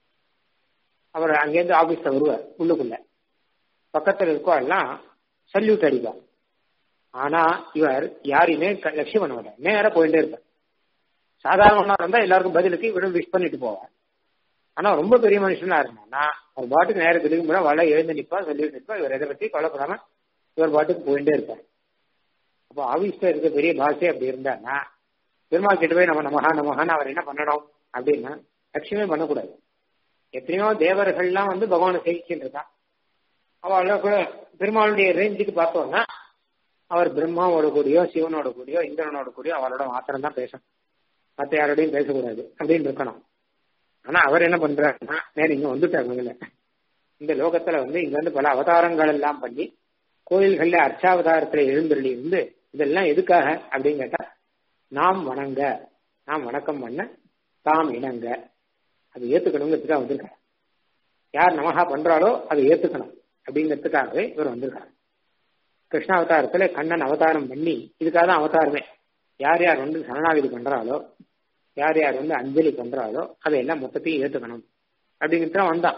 அவர் அங்கேருந்து ஆபீஸ்ல வருவார் உள்ளுக்குள்ள பக்கத்துல இருக்கோ எல்லாம் சல்யூட் அடிப்பார் ஆனா இவர் யாரையுமே லட்சியம் பண்ண மாட்டார் நேரம் போயிட்டே இருப்பார் சாதாரணமா இருந்தா எல்லாருக்கும் பதிலுக்கு இவரும் விஷ் பண்ணிட்டு போவார் ஆனா ரொம்ப பெரிய மனுஷனா இருந்தான்னா ஒரு பாட்டுக்கு நேரத்துக்கு முன்னாடி வள எழுந்து நிப்பா சொல்லிட்டு நிற்பா இவர் எதை பத்தி கவலைப்படாம இவர் பாட்டுக்கு போயிட்டே இருப்பார் அப்போ ஆபீஸ்ல இருக்க பெரிய பாஷை அப்படி இருந்தான்னா பெருமாள் கிட்ட போய் நம்ம நமகா நமகான்னு அவர் என்ன பண்ணணும் அப்படின்னா லட்சியமே பண்ணக்கூடாது எத்தனையோ தேவர்கள்லாம் வந்து பகவானை சேவிச்சுட்டு இருக்கான் அவள கூட பெருமாளுடைய ரேஞ்சுக்கு பார்த்தோம்னா அவர் பிரம்மாவோட கூடியோ சிவனோட கூடியோ இந்திரனோட கூடியோ அவரோட மாத்திரம் தான் பேசணும் மற்ற யாரோடையும் பேசக்கூடாது அப்படின்னு இருக்கணும் ஆனா அவர் என்ன பண்றாருன்னா நேரம் இங்க வந்துட்டார் முதல்ல இந்த லோகத்துல வந்து இங்க வந்து பல அவதாரங்கள் எல்லாம் பண்ணி கோயில்கள்ல அர்ச்சாவதாரத்துல எழுந்தருளி இருந்து இதெல்லாம் எதுக்காக அப்படின்னு கேட்டா நாம் வணங்க நாம் வணக்கம் பண்ண தாம் இணங்க அது ஏத்துக்கணுங்கிறதுக்காக வந்திருக்காரு யார் நமகா பண்றாரோ அதை ஏத்துக்கணும் அப்படிங்கிறதுக்காகவே இவர் வந்திருக்காரு கிருஷ்ண அவதாரத்துல கண்ணன் அவதாரம் பண்ணி இதுக்காக தான் அவதாரமே யார் யார் வந்து சரணாகதி பண்றாளோ யார் யார் வந்து அஞ்சலி பண்றாளோ அதையெல்லாம் மொத்தத்தையும் ஏத்துக்கணும் அப்படிங்கிறது தான் வந்தான்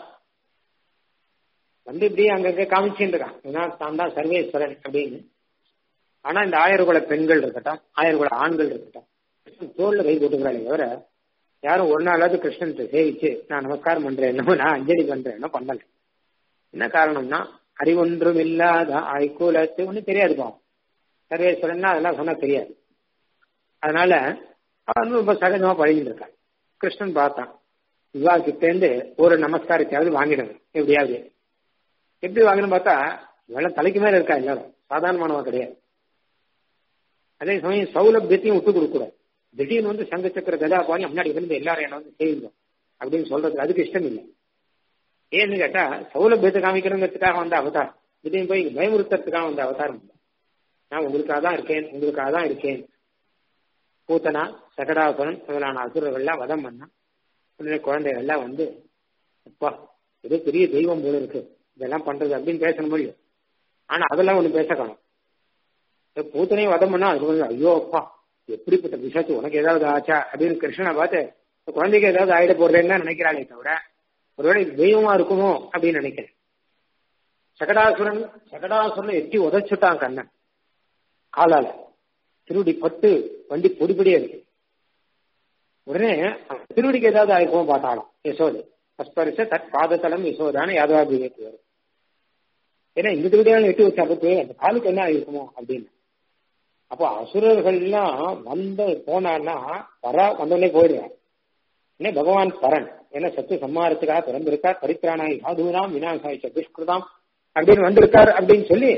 வந்து இப்படியே அங்கங்க காமிச்சுட்டு இருக்கான் ஏன்னா தான் தான் சர்வேஸ்வரன் அப்படின்னு ஆனா இந்த ஆயிரகுல பெண்கள் இருக்கட்டும் ஆயிரகுல ஆண்கள் இருக்கட்டும் தோல்ல கை போட்டுக்கிறாளே தவிர யாரும் ஒரு நாளாவது கிருஷ்ணன் சேவிச்சு நான் நமஸ்காரம் பண்றேன் என்னமோ நான் அஞ்சலி பண்றேன் என்ன பண்ணல என்ன காரணம்னா அறிவொன்றும் இல்லாத ஆய்கூலத்து ஒன்றும் தெரியாதுப்பா சர்வேஸ்வரன்னா அதெல்லாம் சொன்னா தெரியாது அதனால அவன் ரொம்ப சகஜமா பழகிட்டு இருக்கான் கிருஷ்ணன் பார்த்தான் இவா கிட்டேருந்து ஒரு நமஸ்காரத்தையாவது வாங்கிடணும் எப்படியாவது எப்படி வாங்கணும் பார்த்தா இவெல்லாம் தலைக்கு மேல இருக்கா எல்லாரும் சாதாரணமானவா கிடையாது அதே சமயம் சௌலபியத்தையும் விட்டு கொடுக்கூடாது திடீர்னு வந்து சங்க சக்கர கதா பாணி முன்னாடி வந்து எல்லாரும் என்ன வந்து செய்யுங்க அப்படின்னு சொல்றது அதுக்கு இஷ்டம் இல்லை ஏன்னு கேட்டா சௌலபியத்தை காமிக்கணுங்கிறதுக்காக வந்த அவதாரம் திடீர்னு போய் பயமுறுத்துறதுக்காக வந்த அவதாரம் இல்லை நான் உங்களுக்காக தான் இருக்கேன் உங்களுக்காக தான் இருக்கேன் பூத்தனா சகடாசுரன் முதலான அசுரர்கள்லாம் வதம் பண்ணா உடனே குழந்தைகள்லாம் வந்து அப்பா ஏதோ பெரிய தெய்வம் போல இருக்கு இதெல்லாம் பண்றது அப்படின்னு பேசணும் முடியும் ஆனா அதெல்லாம் ஒண்ணு பேச காணும் பூத்தனையும் வதம் பண்ணா அது வந்து ஐயோ அப்பா எப்படிப்பட்ட பிசாச்சு உனக்கு ஏதாவது ஆச்சா அப்படின்னு கிருஷ்ணனை பார்த்து குழந்தைக்கு ஏதாவது ஆயிட போடுறேன்னு நினைக்கிறாளே தவிர ஒருவேளை இது தெய்வமா இருக்குமோ அப்படின்னு நினைக்கிறேன் சகடாசுரன் சகடாசுரன் எட்டி உதைச்சுட்டான் கண்ணன் காலால திருவடி பட்டு வண்டி பொடிப்படியே இருக்கு உடனே திருவடிக்கு ஏதாவது ஆயிருக்குமோ பார்த்தாலும் யசோது அஸ்பரிச தட் பாதத்தலம் யசோதான யாதவாபி வரும் ஏன்னா இந்த திருவடியாலும் எட்டி வச்சா பத்து அந்த காலுக்கு என்ன ஆயிருக்குமோ அப்படின்னு அப்போ அசுரர்கள்லாம் வந்த போனான்னா வர வந்தோடனே போயிடுவேன் என்ன பகவான் பரன் ஏன்னா சத்து சம்மாரத்துக்காக பிறந்திருக்கார் பரித்ராணாய் சாதுனாம் வினாசாய் துஷ்கிருதாம் அப்படின்னு வந்திருக்கார் அப்படின்னு சொல்லி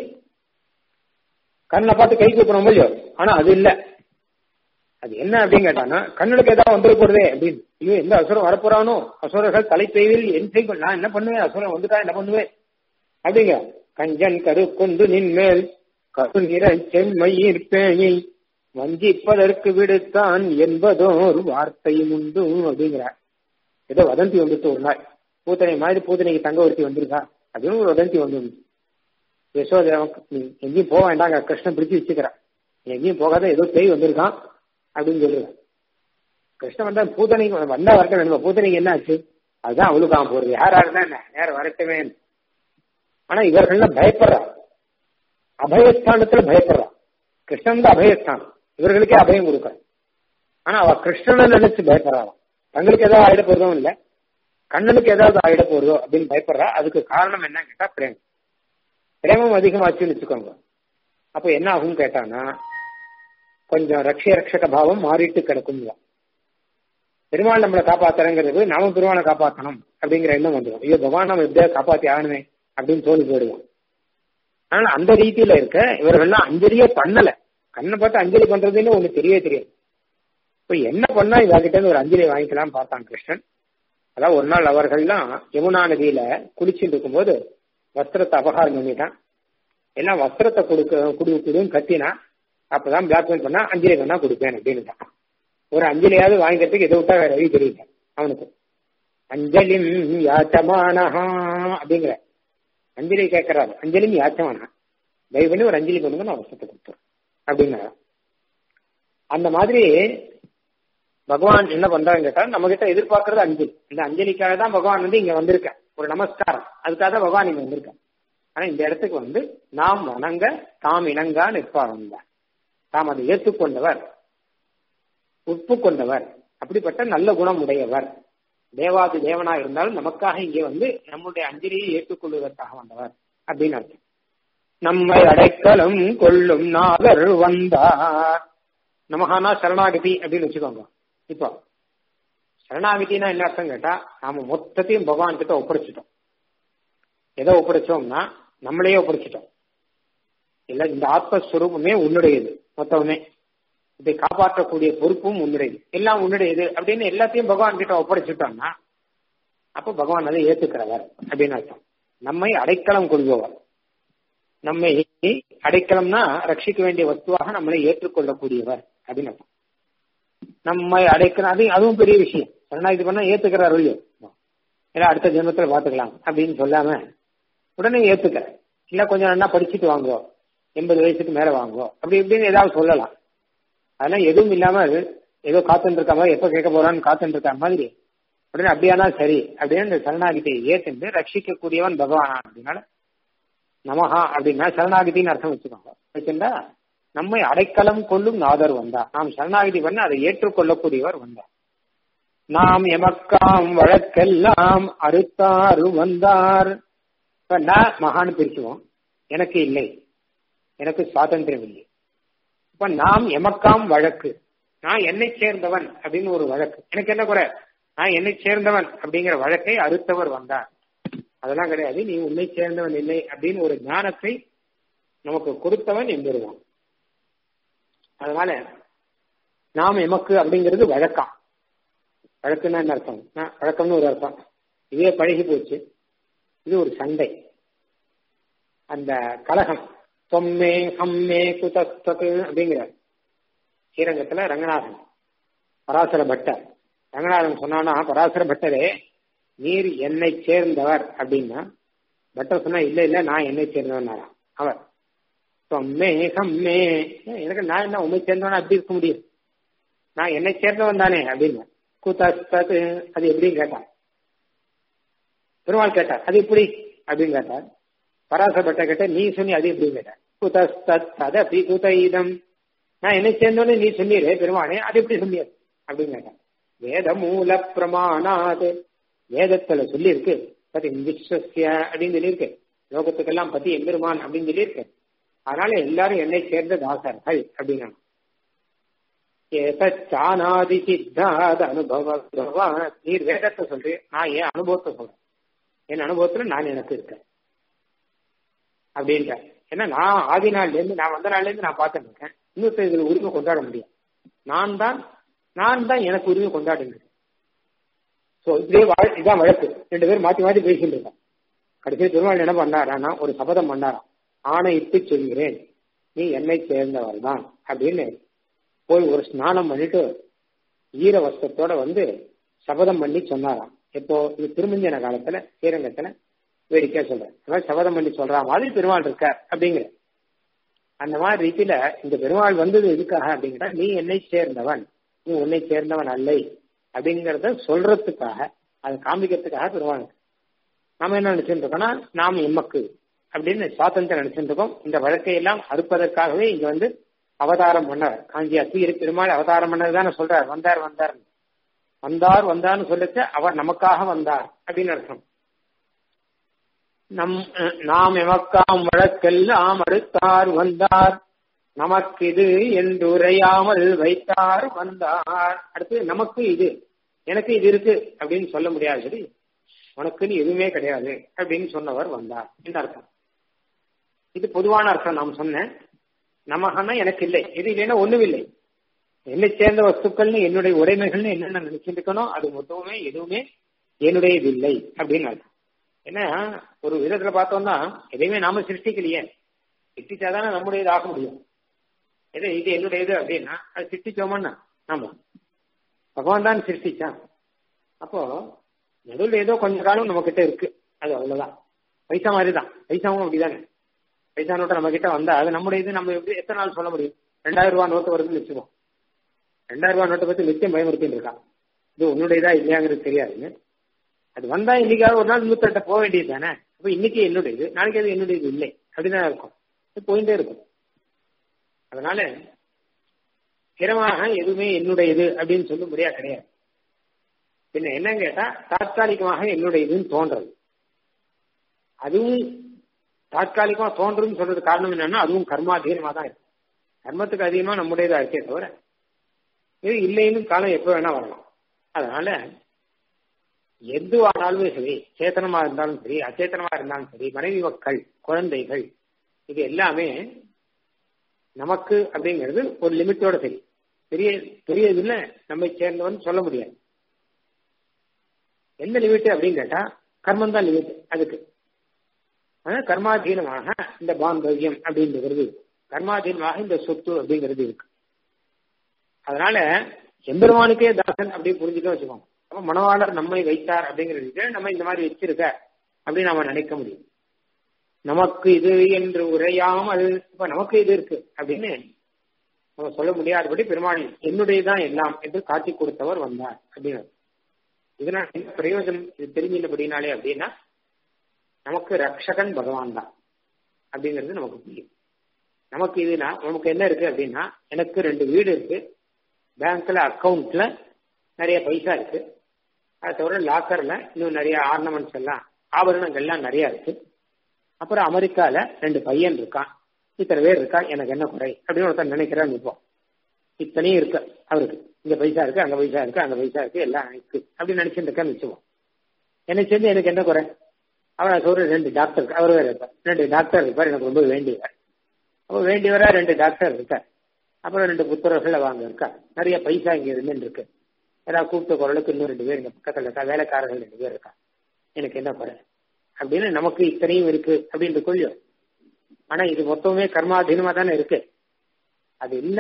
கண்ணை பார்த்து கை கூப்பிட முடியும் ஆனா அது இல்ல அது என்ன அப்படின்னு கேட்டானா கண்ணுக்கு ஏதாவது வந்துட போறதே அப்படின்னு ஐயோ எந்த அசுரம் வரப்போறானோ அசுரர்கள் தலைப்பெய்வில் என் செய்யும் நான் என்ன பண்ணுவேன் அசுரம் வந்துட்டா என்ன பண்ணுவேன் அப்படிங்க கஞ்சன் கரு கொண்டு நின்மேல் கருநிற செம்மையிற் பேயை வஞ்சிப்பதற்கு விடுத்தான் என்பதோர் வார்த்தையும் உண்டு அப்படிங்கிறார் ஏதோ வதந்தி வந்துட்டு ஒரு நாள் பூத்தனை மாதிரி பூத்தனைக்கு தங்க ஒருத்தி வந்திருக்கா அப்படின்னு ஒரு வதந்தி வந்து யசோதை நீ எங்கேயும் போக வேண்டாங்க கிருஷ்ணன் பிடிச்சி வச்சுக்கிறான் நீ எங்கேயும் போகாத ஏதோ பேய் வந்திருக்கான் அப்படின்னு சொல்லுவேன் கிருஷ்ணன் வந்தா பூத்தனைக்கு வந்தா வரட்ட வேணுமா பூத்தனைக்கு என்ன ஆச்சு அதுதான் அவளுக்காம போறது யாரா இருந்தா என்ன நேரம் வரட்டவே ஆனா இவர்கள்லாம் பயப்படுறா அபயஸ்தானத்துல பயப்படுறா கிருஷ்ணன் தான் அபயஸ்தானம் இவர்களுக்கே அபயம் கொடுக்க ஆனா அவ கிருஷ்ணனை நினைச்சு பயப்படுறான் தங்களுக்கு ஏதாவது ஆயிட போறதும் இல்ல கண்ணனுக்கு ஏதாவது ஆயிட போறதோ அப்படின்னு பயப்படுறா அதுக்கு காரணம் என்ன கேட்டா பிரேமம் பிரேமம் அதிகமாச்சுன்னு வச்சுக்கோங்க அப்ப என்ன ஆகும் கேட்டானா கொஞ்சம் ரக்ஷ ரக்ஷக பாவம் மாறிட்டு கிடக்கும் பெருமாள் நம்மளை காப்பாத்துறங்கிறது நாம பெருமாளை காப்பாற்றணும் அப்படிங்கிற எண்ணம் வந்துடும் ஐயோ பகவான் நம்ம எப்படியாவது காப்பாத்தி ஆகணுமே அப்படின்னு தோணி போயிடுவோம் அதனால அந்த ரீதியில இருக்க இவர்கள்லாம் அஞ்சலியே பண்ணல கண்ணை பார்த்து அஞ்சலி பண்றதுன்னு ஒண்ணு தெரியவே தெரியாது இப்ப என்ன பண்ணா இவர்கிட்ட இருந்து ஒரு அஞ்சலி வாங்கிக்கலாம் பார்த்தான் கிருஷ்ணன் அதான் ஒரு நாள் அவர்கள்லாம் யமுனா நதியில குளிச்சுட்டு இருக்கும்போது வஸ்திரத்தை அபகாரம் பண்ணிட்டான் எல்லாம் வஸ்திரத்தை கொடுக்க குடு குடுன்னு கத்தினா அப்பதான் பிளாக்மெயில் பண்ணா அஞ்சலி வேணா கொடுப்பேன் அப்படின்னுட்டான் ஒரு அஞ்சலியாவது வாங்கிக்கிறதுக்கு எதை விட்டா வேற வழி தெரியல அவனுக்கு அஞ்சலிம் யாச்சமானஹா அப்படிங்கிற அஞ்சலி கேட்கறாரு அஞ்சலியும் யாச்சமானா தயவு பண்ணி ஒரு அஞ்சலி பண்ணுங்க நான் வஸ்திரத்தை கொடுத்துறேன் அப்படிங்கிறார் அந்த மாதிரி பகவான் என்ன பண்றாங்க கேட்டா நம்ம கிட்ட எதிர்பார்க்கறது அஞ்சலி இந்த அஞ்சலிக்காக தான் பகவான் வந்து இங்க வந்திருக்கேன் ஒரு நமஸ்காரம் அதுக்காக தான் பகவான் இங்க வந்திருக்கேன் ஆனா இந்த இடத்துக்கு வந்து நாம் வணங்க தாம் இணங்கா நிற்பார் வந்தார் தாம் அதை ஏற்றுக்கொண்டவர் ஒப்புக்கொண்டவர் அப்படிப்பட்ட நல்ல குணம் உடையவர் தேவாதி தேவனா இருந்தாலும் நமக்காக இங்கே வந்து நம்முடைய அஞ்சலியை ஏற்றுக்கொள்வதற்காக வந்தவர் அப்படின்னு அர்த்தம் நம்மை அடைக்கலம் கொள்ளும் நாதர் வந்தார் நமகானா சரணாகதி அப்படின்னு வச்சுக்கோங்க இப்போ சரணாகதினா என்ன அர்த்தம் கேட்டா நாம மொத்தத்தையும் பகவான் கிட்ட ஒப்படைச்சிட்டோம் எதை ஒப்படைச்சோம்னா நம்மளையே ஒப்படைச்சிட்டோம் இல்ல இந்த ஆத்மஸ்வரூபமே உன்னுடையது மொத்தமே இதை காப்பாற்றக்கூடிய பொறுப்பும் உன்னுடையது எல்லாம் உன்னுடையது அப்படின்னு எல்லாத்தையும் பகவான் கிட்ட ஒப்படைச்சிட்டோம்னா அப்ப பகவான் அதை ஏத்துக்கிறவர் அப்படின்னு அர்த்தம் நம்மை அடைக்கலம் கொள்பவர் நம்மை அடைக்கலம்னா ரட்சிக்க வேண்டிய வஸ்துவாக நம்மளை ஏற்றுக்கொள்ளக்கூடியவர் அப்படின்னு அர்த்தம் நம்மை அடைக்கணும் அது அதுவும் பெரிய விஷயம் சரணாகதி பண்ணா ஏத்துக்கிறார் இல்லையோ ஏன்னா அடுத்த ஜென்மத்துல பாத்துக்கலாம் அப்படின்னு சொல்லாம உடனே ஏத்துக்கிற இல்ல கொஞ்சம் நல்லா படிச்சுட்டு வாங்கோ எண்பது வயசுக்கு மேல வாங்கோ அப்படி இப்படின்னு ஏதாவது சொல்லலாம் அதெல்லாம் எதுவும் இல்லாம ஏதோ காத்துட்டு இருக்க மாதிரி எப்ப கேட்க போறான்னு காத்துட்டு இருக்க மாதிரி உடனே அப்படியானா சரி அப்படின்னு இந்த சரணாகிதியை ஏத்துண்டு ரட்சிக்கக்கூடியவன் பகவானா அப்படின்னால நமஹா அப்படின்னா சரணாகிதின்னு அர்த்தம் வச்சுக்கோங்க வச்சுட்டா நம்மை அடைக்கலம் கொள்ளும் நாதர் வந்தா நாம் சரணாகிதி பண்ண அதை ஏற்றுக்கொள்ளக்கூடியவர் வந்தார் நாம் எமக்காம் வழக்கெல்லாம் அறுத்தாறு வந்தார் இப்ப நான் மகான்னு பிரிச்சுவோம் எனக்கு இல்லை எனக்கு சுவாதந்திரம் இல்லை இப்ப நாம் எமக்காம் வழக்கு நான் என்னை சேர்ந்தவன் அப்படின்னு ஒரு வழக்கு எனக்கு என்ன குறை நான் என்னை சேர்ந்தவன் அப்படிங்கிற வழக்கை அறுத்தவர் வந்தார் அதெல்லாம் கிடையாது நீ உன்னை சேர்ந்தவன் இல்லை அப்படின்னு ஒரு ஞானத்தை நமக்கு கொடுத்தவன் எம்பெருவான் அதனால நாம் எமக்கு அப்படிங்கிறது வழக்கம் வழக்குன்னா என்ன அர்த்தம் வழக்கம்னு ஒரு அர்த்தம் இதே பழகி போச்சு இது ஒரு சண்டை அந்த கலகம் தொம்மே ஹம்மே குதஸ்தது அப்படிங்கிற ஸ்ரீரங்கத்துல ரங்கநாதன் பராசர பட்டர் ரங்கநாதன் சொன்னானா பராசர பட்டரே நீர் என்னை சேர்ந்தவர் அப்படின்னா பட்டர் சொன்னா இல்ல இல்ல நான் என்னை சேர்ந்தவனாராம் அவர் தொம்மே கம்மே எனக்கு நான் என்ன உண்மை சேர்ந்தவனா அப்படி இருக்க முடியும் நான் என்னை சேர்ந்தவன் தானே அப்படின்னு கூத்தாஸ்து அது எப்படின்னு கேட்டான் பெருமாள் கேட்டார் அது எப்படி அப்படின்னு கேட்டார் பராசப்பட்ட கேட்ட நீ சொன்னி அது எப்படின்னு கேட்டார் கூத்தஸ்தத் அது அப்படி கூத்த இதம் நான் என்னை சேர்ந்தோன்னு நீ சொன்னீரே பெருமானே அது எப்படி சொன்னியது அப்படின்னு கேட்டான் வேத மூல பிரமாணாது வேதத்துல சொல்லியிருக்கு பத்தி விஸ்வசிய அப்படின்னு சொல்லியிருக்கு லோகத்துக்கெல்லாம் பத்தி எம்பெருமான் அப்படின்னு சொல்லியிருக்கு அதனால எல்லாரும் என்னை சேர்ந்த தாசர்கள் அப்படின்னா ஏதாதி சித்தாத அனுபவ நீர் வேதத்தை சொல்றீ நான் என் அனுபவத்தை சொல்றேன் என் அனுபவத்துல நான் எனக்கு இருக்கேன் அப்படின்ற ஏன்னா நான் ஆதி நாள்ல இருந்து நான் வந்த நாள்ல இருந்து நான் பார்த்துட்டு இருக்கேன் இன்னொருத்தர் இதுல உரிமை கொண்டாட முடியும் நான் தான் நான் தான் எனக்கு உரிமை கொண்டாடுங்க சோ இப்படியே வாழ் இதான் வழக்கு ரெண்டு பேரும் மாத்தி மாத்தி பேசிட்டு இருக்கேன் கடைசி திருமால் என்ன பண்ணாரானா ஒரு சபதம் பண்ணாராம் ஆணை இட்டு சொல்கிறேன் நீ என்னை சேர்ந்தவர் தான் அப்படின்னு போய் ஒரு ஸ்நானம் பண்ணிட்டு ஈர வஸ்தத்தோட வந்து சபதம் பண்ணி சொன்னாராம் இப்போ இது திருமஞ்சன காலத்துல ஸ்ரீரங்கத்துல வேடிக்கையா சொல்றேன் அதாவது சபதம் பண்ணி சொல்ற மாதிரி பெருமாள் இருக்கார் அப்படிங்கிற அந்த மாதிரி ரீதியில இந்த பெருமாள் வந்தது எதுக்காக அப்படிங்கிற நீ என்னை சேர்ந்தவன் நீ உன்னை சேர்ந்தவன் அல்லை அப்படிங்கறத சொல்றதுக்காக அதை காமிக்கிறதுக்காக பெருமாள் நாம என்ன நினைச்சுட்டு இருக்கோம்னா நாம் எம்மக்கு அப்படின்னு சுவாதந்திரம் நினைச்சுட்டு இருக்கோம் இந்த வழக்கையெல்லாம் அறுப்பதற்காகவே இங்க வந்து அவதாரம் பண்ணார் காஞ்சி அத்திகிரி பெருமாள் அவதாரம் பண்ணது தானே சொல்றார் வந்தார் வந்தார் வந்தார் வந்தார்னு சொல்லிட்டு அவர் நமக்காக வந்தார் அப்படின்னு அர்த்தம் நம் நாம் எமக்காம் வழக்கெல்லாம் அடுத்தார் வந்தார் நமக்கு இது என்று உரையாமல் வைத்தார் வந்தார் அடுத்து நமக்கு இது எனக்கு இது இருக்கு அப்படின்னு சொல்ல முடியாது சரி உனக்குன்னு எதுவுமே கிடையாது அப்படின்னு சொன்னவர் வந்தார் என்று அர்த்தம் இது பொதுவான அர்த்தம் நாம் சொன்னேன் நமகன்னா எனக்கு இல்லை இது இல்லைன்னா ஒண்ணும் இல்லை என்னை சேர்ந்த வஸ்துக்கள்னு என்னுடைய உடைமைகள்னு என்னென்ன நினைச்சிட்டு இருக்கணும் அது மொத்தமே எதுவுமே என்னுடையது இல்லை அப்படின்னு அர்த்தம் ஏன்னா ஒரு விதத்துல பார்த்தோம்னா எதையுமே நாம சிருஷ்டிக்கலையே சிருஷ்டிச்சாதானே நம்முடையது ஆக முடியும் எது இது என்னுடையது அப்படின்னா அது சிருஷ்டிச்சோமன்னா ஆமா பகவான் தான் சிருஷ்டிச்சான் அப்போ நடுவில் ஏதோ கொஞ்ச காலம் நம்ம கிட்ட இருக்கு அது அவ்வளவுதான் பைசா மாதிரி தான் பைசாவும் அப்படிதானே பைசா நோட்டை நம்ம கிட்ட வந்தா அது நம்முடைய இது நம்ம எப்படி எத்தனை நாள் சொல்ல முடியும் ரெண்டாயிரம் ரூபாய் நோட்டு வருதுன்னு வச்சுக்கோம் ரெண்டாயிரம் ரூபாய் நோட்டை பத்தி நிச்சயம் பயமுறுத்தின்னு இருக்கான் இது உன்னுடையதா இல்லையாங்கிறது தெரியாதுங்க அது வந்தா இன்னைக்காவது ஒரு நாள் நூத்தட்ட போக வேண்டியது தானே அப்ப இன்னைக்கு என்னுடையது நாளைக்கு அது என்னுடையது இல்லை அப்படிதான் இருக்கும் இது போயிட்டே இருக்கும் அதனால ஸ்திரமாக எதுவுமே என்னுடையது அப்படின்னு சொல்ல முடியாது கிடையாது பின்ன என்னன்னு கேட்டா தாற்காலிகமாக என்னுடையதுன்னு தோன்றது அதுவும் தாற்காலிகமா தோன்றுன்னு சொல்றது காரணம் என்னன்னா அதுவும் கர்மாதீனமா தான் இருக்கு கர்மத்துக்கு அதிகமா நம்முடையதா இருக்கே தவிர இது இல்லைன்னு காலம் எப்ப வேணா வரலாம் அதனால எது ஆனாலுமே சரி சேத்தனமா இருந்தாலும் சரி அச்சேத்தனமா இருந்தாலும் சரி மனைவி மக்கள் குழந்தைகள் இது எல்லாமே நமக்கு அப்படிங்கிறது ஒரு லிமிட்டோட சரி பெரிய பெரிய இதுல நம்மை சேர்ந்தவன் சொல்ல முடியாது எந்த லிமிட் அப்படின்னு கேட்டா கர்மம் தான் லிமிட் அதுக்கு ஆனா கர்மாதீனமாக இந்த பாந்தவியம் அப்படிங்கிறது கர்மாதீனமாக இந்த சொத்து அப்படிங்கிறது இருக்கு அதனால எம்பெருமானுக்கே தாசன் அப்படி புரிஞ்சுக்க வச்சுக்கோங்க அப்ப மணவாளர் நம்மை வைத்தார் அப்படிங்கிறது நம்ம இந்த மாதிரி வச்சிருக்க அப்படின்னு நம்ம நினைக்க முடியும் நமக்கு இது என்று உரையாமல் இப்ப நமக்கு இது இருக்கு அப்படின்னு நம்ம சொல்ல முடியாதபடி பெருமாள் என்னுடையதான் எல்லாம் என்று காட்டி கொடுத்தவர் வந்தார் அப்படின்னு இதனால என்ன பிரயோஜனம் இது தெரிஞ்சினபடினாலே அப்படின்னா நமக்கு ரக்ஷகன் பகவான் தான் அப்படிங்கிறது நமக்கு புரியும் நமக்கு இதுனா நமக்கு என்ன இருக்கு அப்படின்னா எனக்கு ரெண்டு வீடு இருக்கு பேங்க்ல அக்கௌண்ட்ல நிறைய பைசா இருக்கு அது தவிர லாக்கர்ல இன்னும் நிறைய ஆர்னமெண்ட்ஸ் எல்லாம் ஆபரணங்கள்லாம் நிறைய இருக்கு அப்புறம் அமெரிக்கால ரெண்டு பையன் இருக்கான் இத்தனை பேர் இருக்கா எனக்கு என்ன குறை அப்படின்னு ஒருத்தர் நினைக்கிறான்னு இப்போ இத்தனையும் இருக்கு அவருக்கு இங்க பைசா இருக்கு அங்க பைசா இருக்கு அங்க பைசா இருக்கு எல்லாம் இருக்கு அப்படின்னு நினைச்சுட்டு இருக்கான்னு வச்சுப்போம் என்னை சேர்ந்து எனக்கு என்ன குறை அவர் சொல்ற ரெண்டு டாக்டர் அவர் வேற இருப்பார் ரெண்டு டாக்டர் இருப்பார் எனக்கு ரொம்ப வேண்டியவர் அப்போ வேண்டியவரா ரெண்டு டாக்டர் இருக்கார் அப்புறம் ரெண்டு புத்தகர்கள் வாங்க இருக்கா நிறைய பைசா இங்க இருந்து இருக்கு ஏதாவது கூப்பிட்ட குரலுக்கு இன்னும் ரெண்டு பேர் இங்க பக்கத்துல இருக்கா வேலைக்காரர்கள் ரெண்டு பேர் இருக்கா எனக்கு என்ன குறை அப்படின்னு நமக்கு இத்தனையும் இருக்கு அப்படின்னு கொள்ளும் ஆனா இது மொத்தமே கர்மாதீனமா தானே இருக்கு அது இல்ல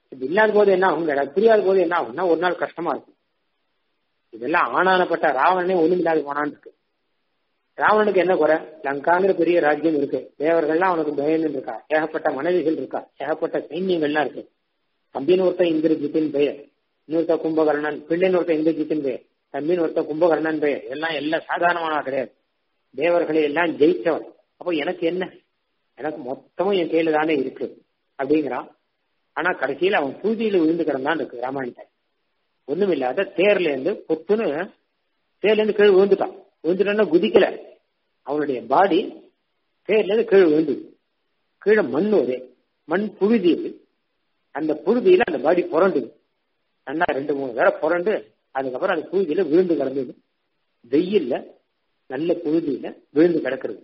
இப்படி இல்லாத போது என்ன ஆகும் எனக்கு புரியாத போது என்ன ஆகும்னா ஒரு நாள் கஷ்டமா இருக்கும் இதெல்லாம் ஆனானப்பட்ட ராவணனே ஒண்ணுமில்லாத போனான்னு இருக்கு ராவணனுக்கு என்ன குறை லங்காங்கிற பெரிய ராஜ்யம் இருக்கு தேவர்கள்லாம் அவனுக்கு பயந்து இருக்கா ஏகப்பட்ட மனைவிகள் இருக்கா ஏகப்பட்ட சைன்யங்கள்லாம் இருக்கு தம்பின்னு ஒருத்தன் இந்திரஜித்தின் பெயர் இன்னொருத்த கும்பகர்ணன் பிள்ளைன்னு ஒருத்தன் இந்திரஜித்தின் பெயர் தம்பின்னு ஒருத்த கும்பகர்ணன் பெயர் எல்லாம் எல்லாம் சாதாரணமான கிடையாது தேவர்களை எல்லாம் ஜெயிச்சவன் அப்போ எனக்கு என்ன எனக்கு மொத்தமும் என் கையில தானே இருக்கு அப்படிங்கிறான் ஆனா கடைசியில அவன் பூஜையில விழுந்து கிடந்தான் இருக்கு ராமாயணத்தை ஒண்ணும் இல்லாத தேர்ல இருந்து பொத்துன்னு தேர்ல இருந்து கீழே விழுந்துட்டான் விழுந்துட்டான்னா குதிக்கல அவனுடைய பாடி தேர்ல இருந்து கீழே விழுந்து கீழே மண் ஒரே மண் புழுதி அந்த புழுதியில அந்த பாடி புரண்டுது நல்லா ரெண்டு மூணு வேற புரண்டு அதுக்கப்புறம் அந்த புழுதியில விழுந்து கிடந்தது வெயில்ல நல்ல புழுதியில விழுந்து கிடக்குறது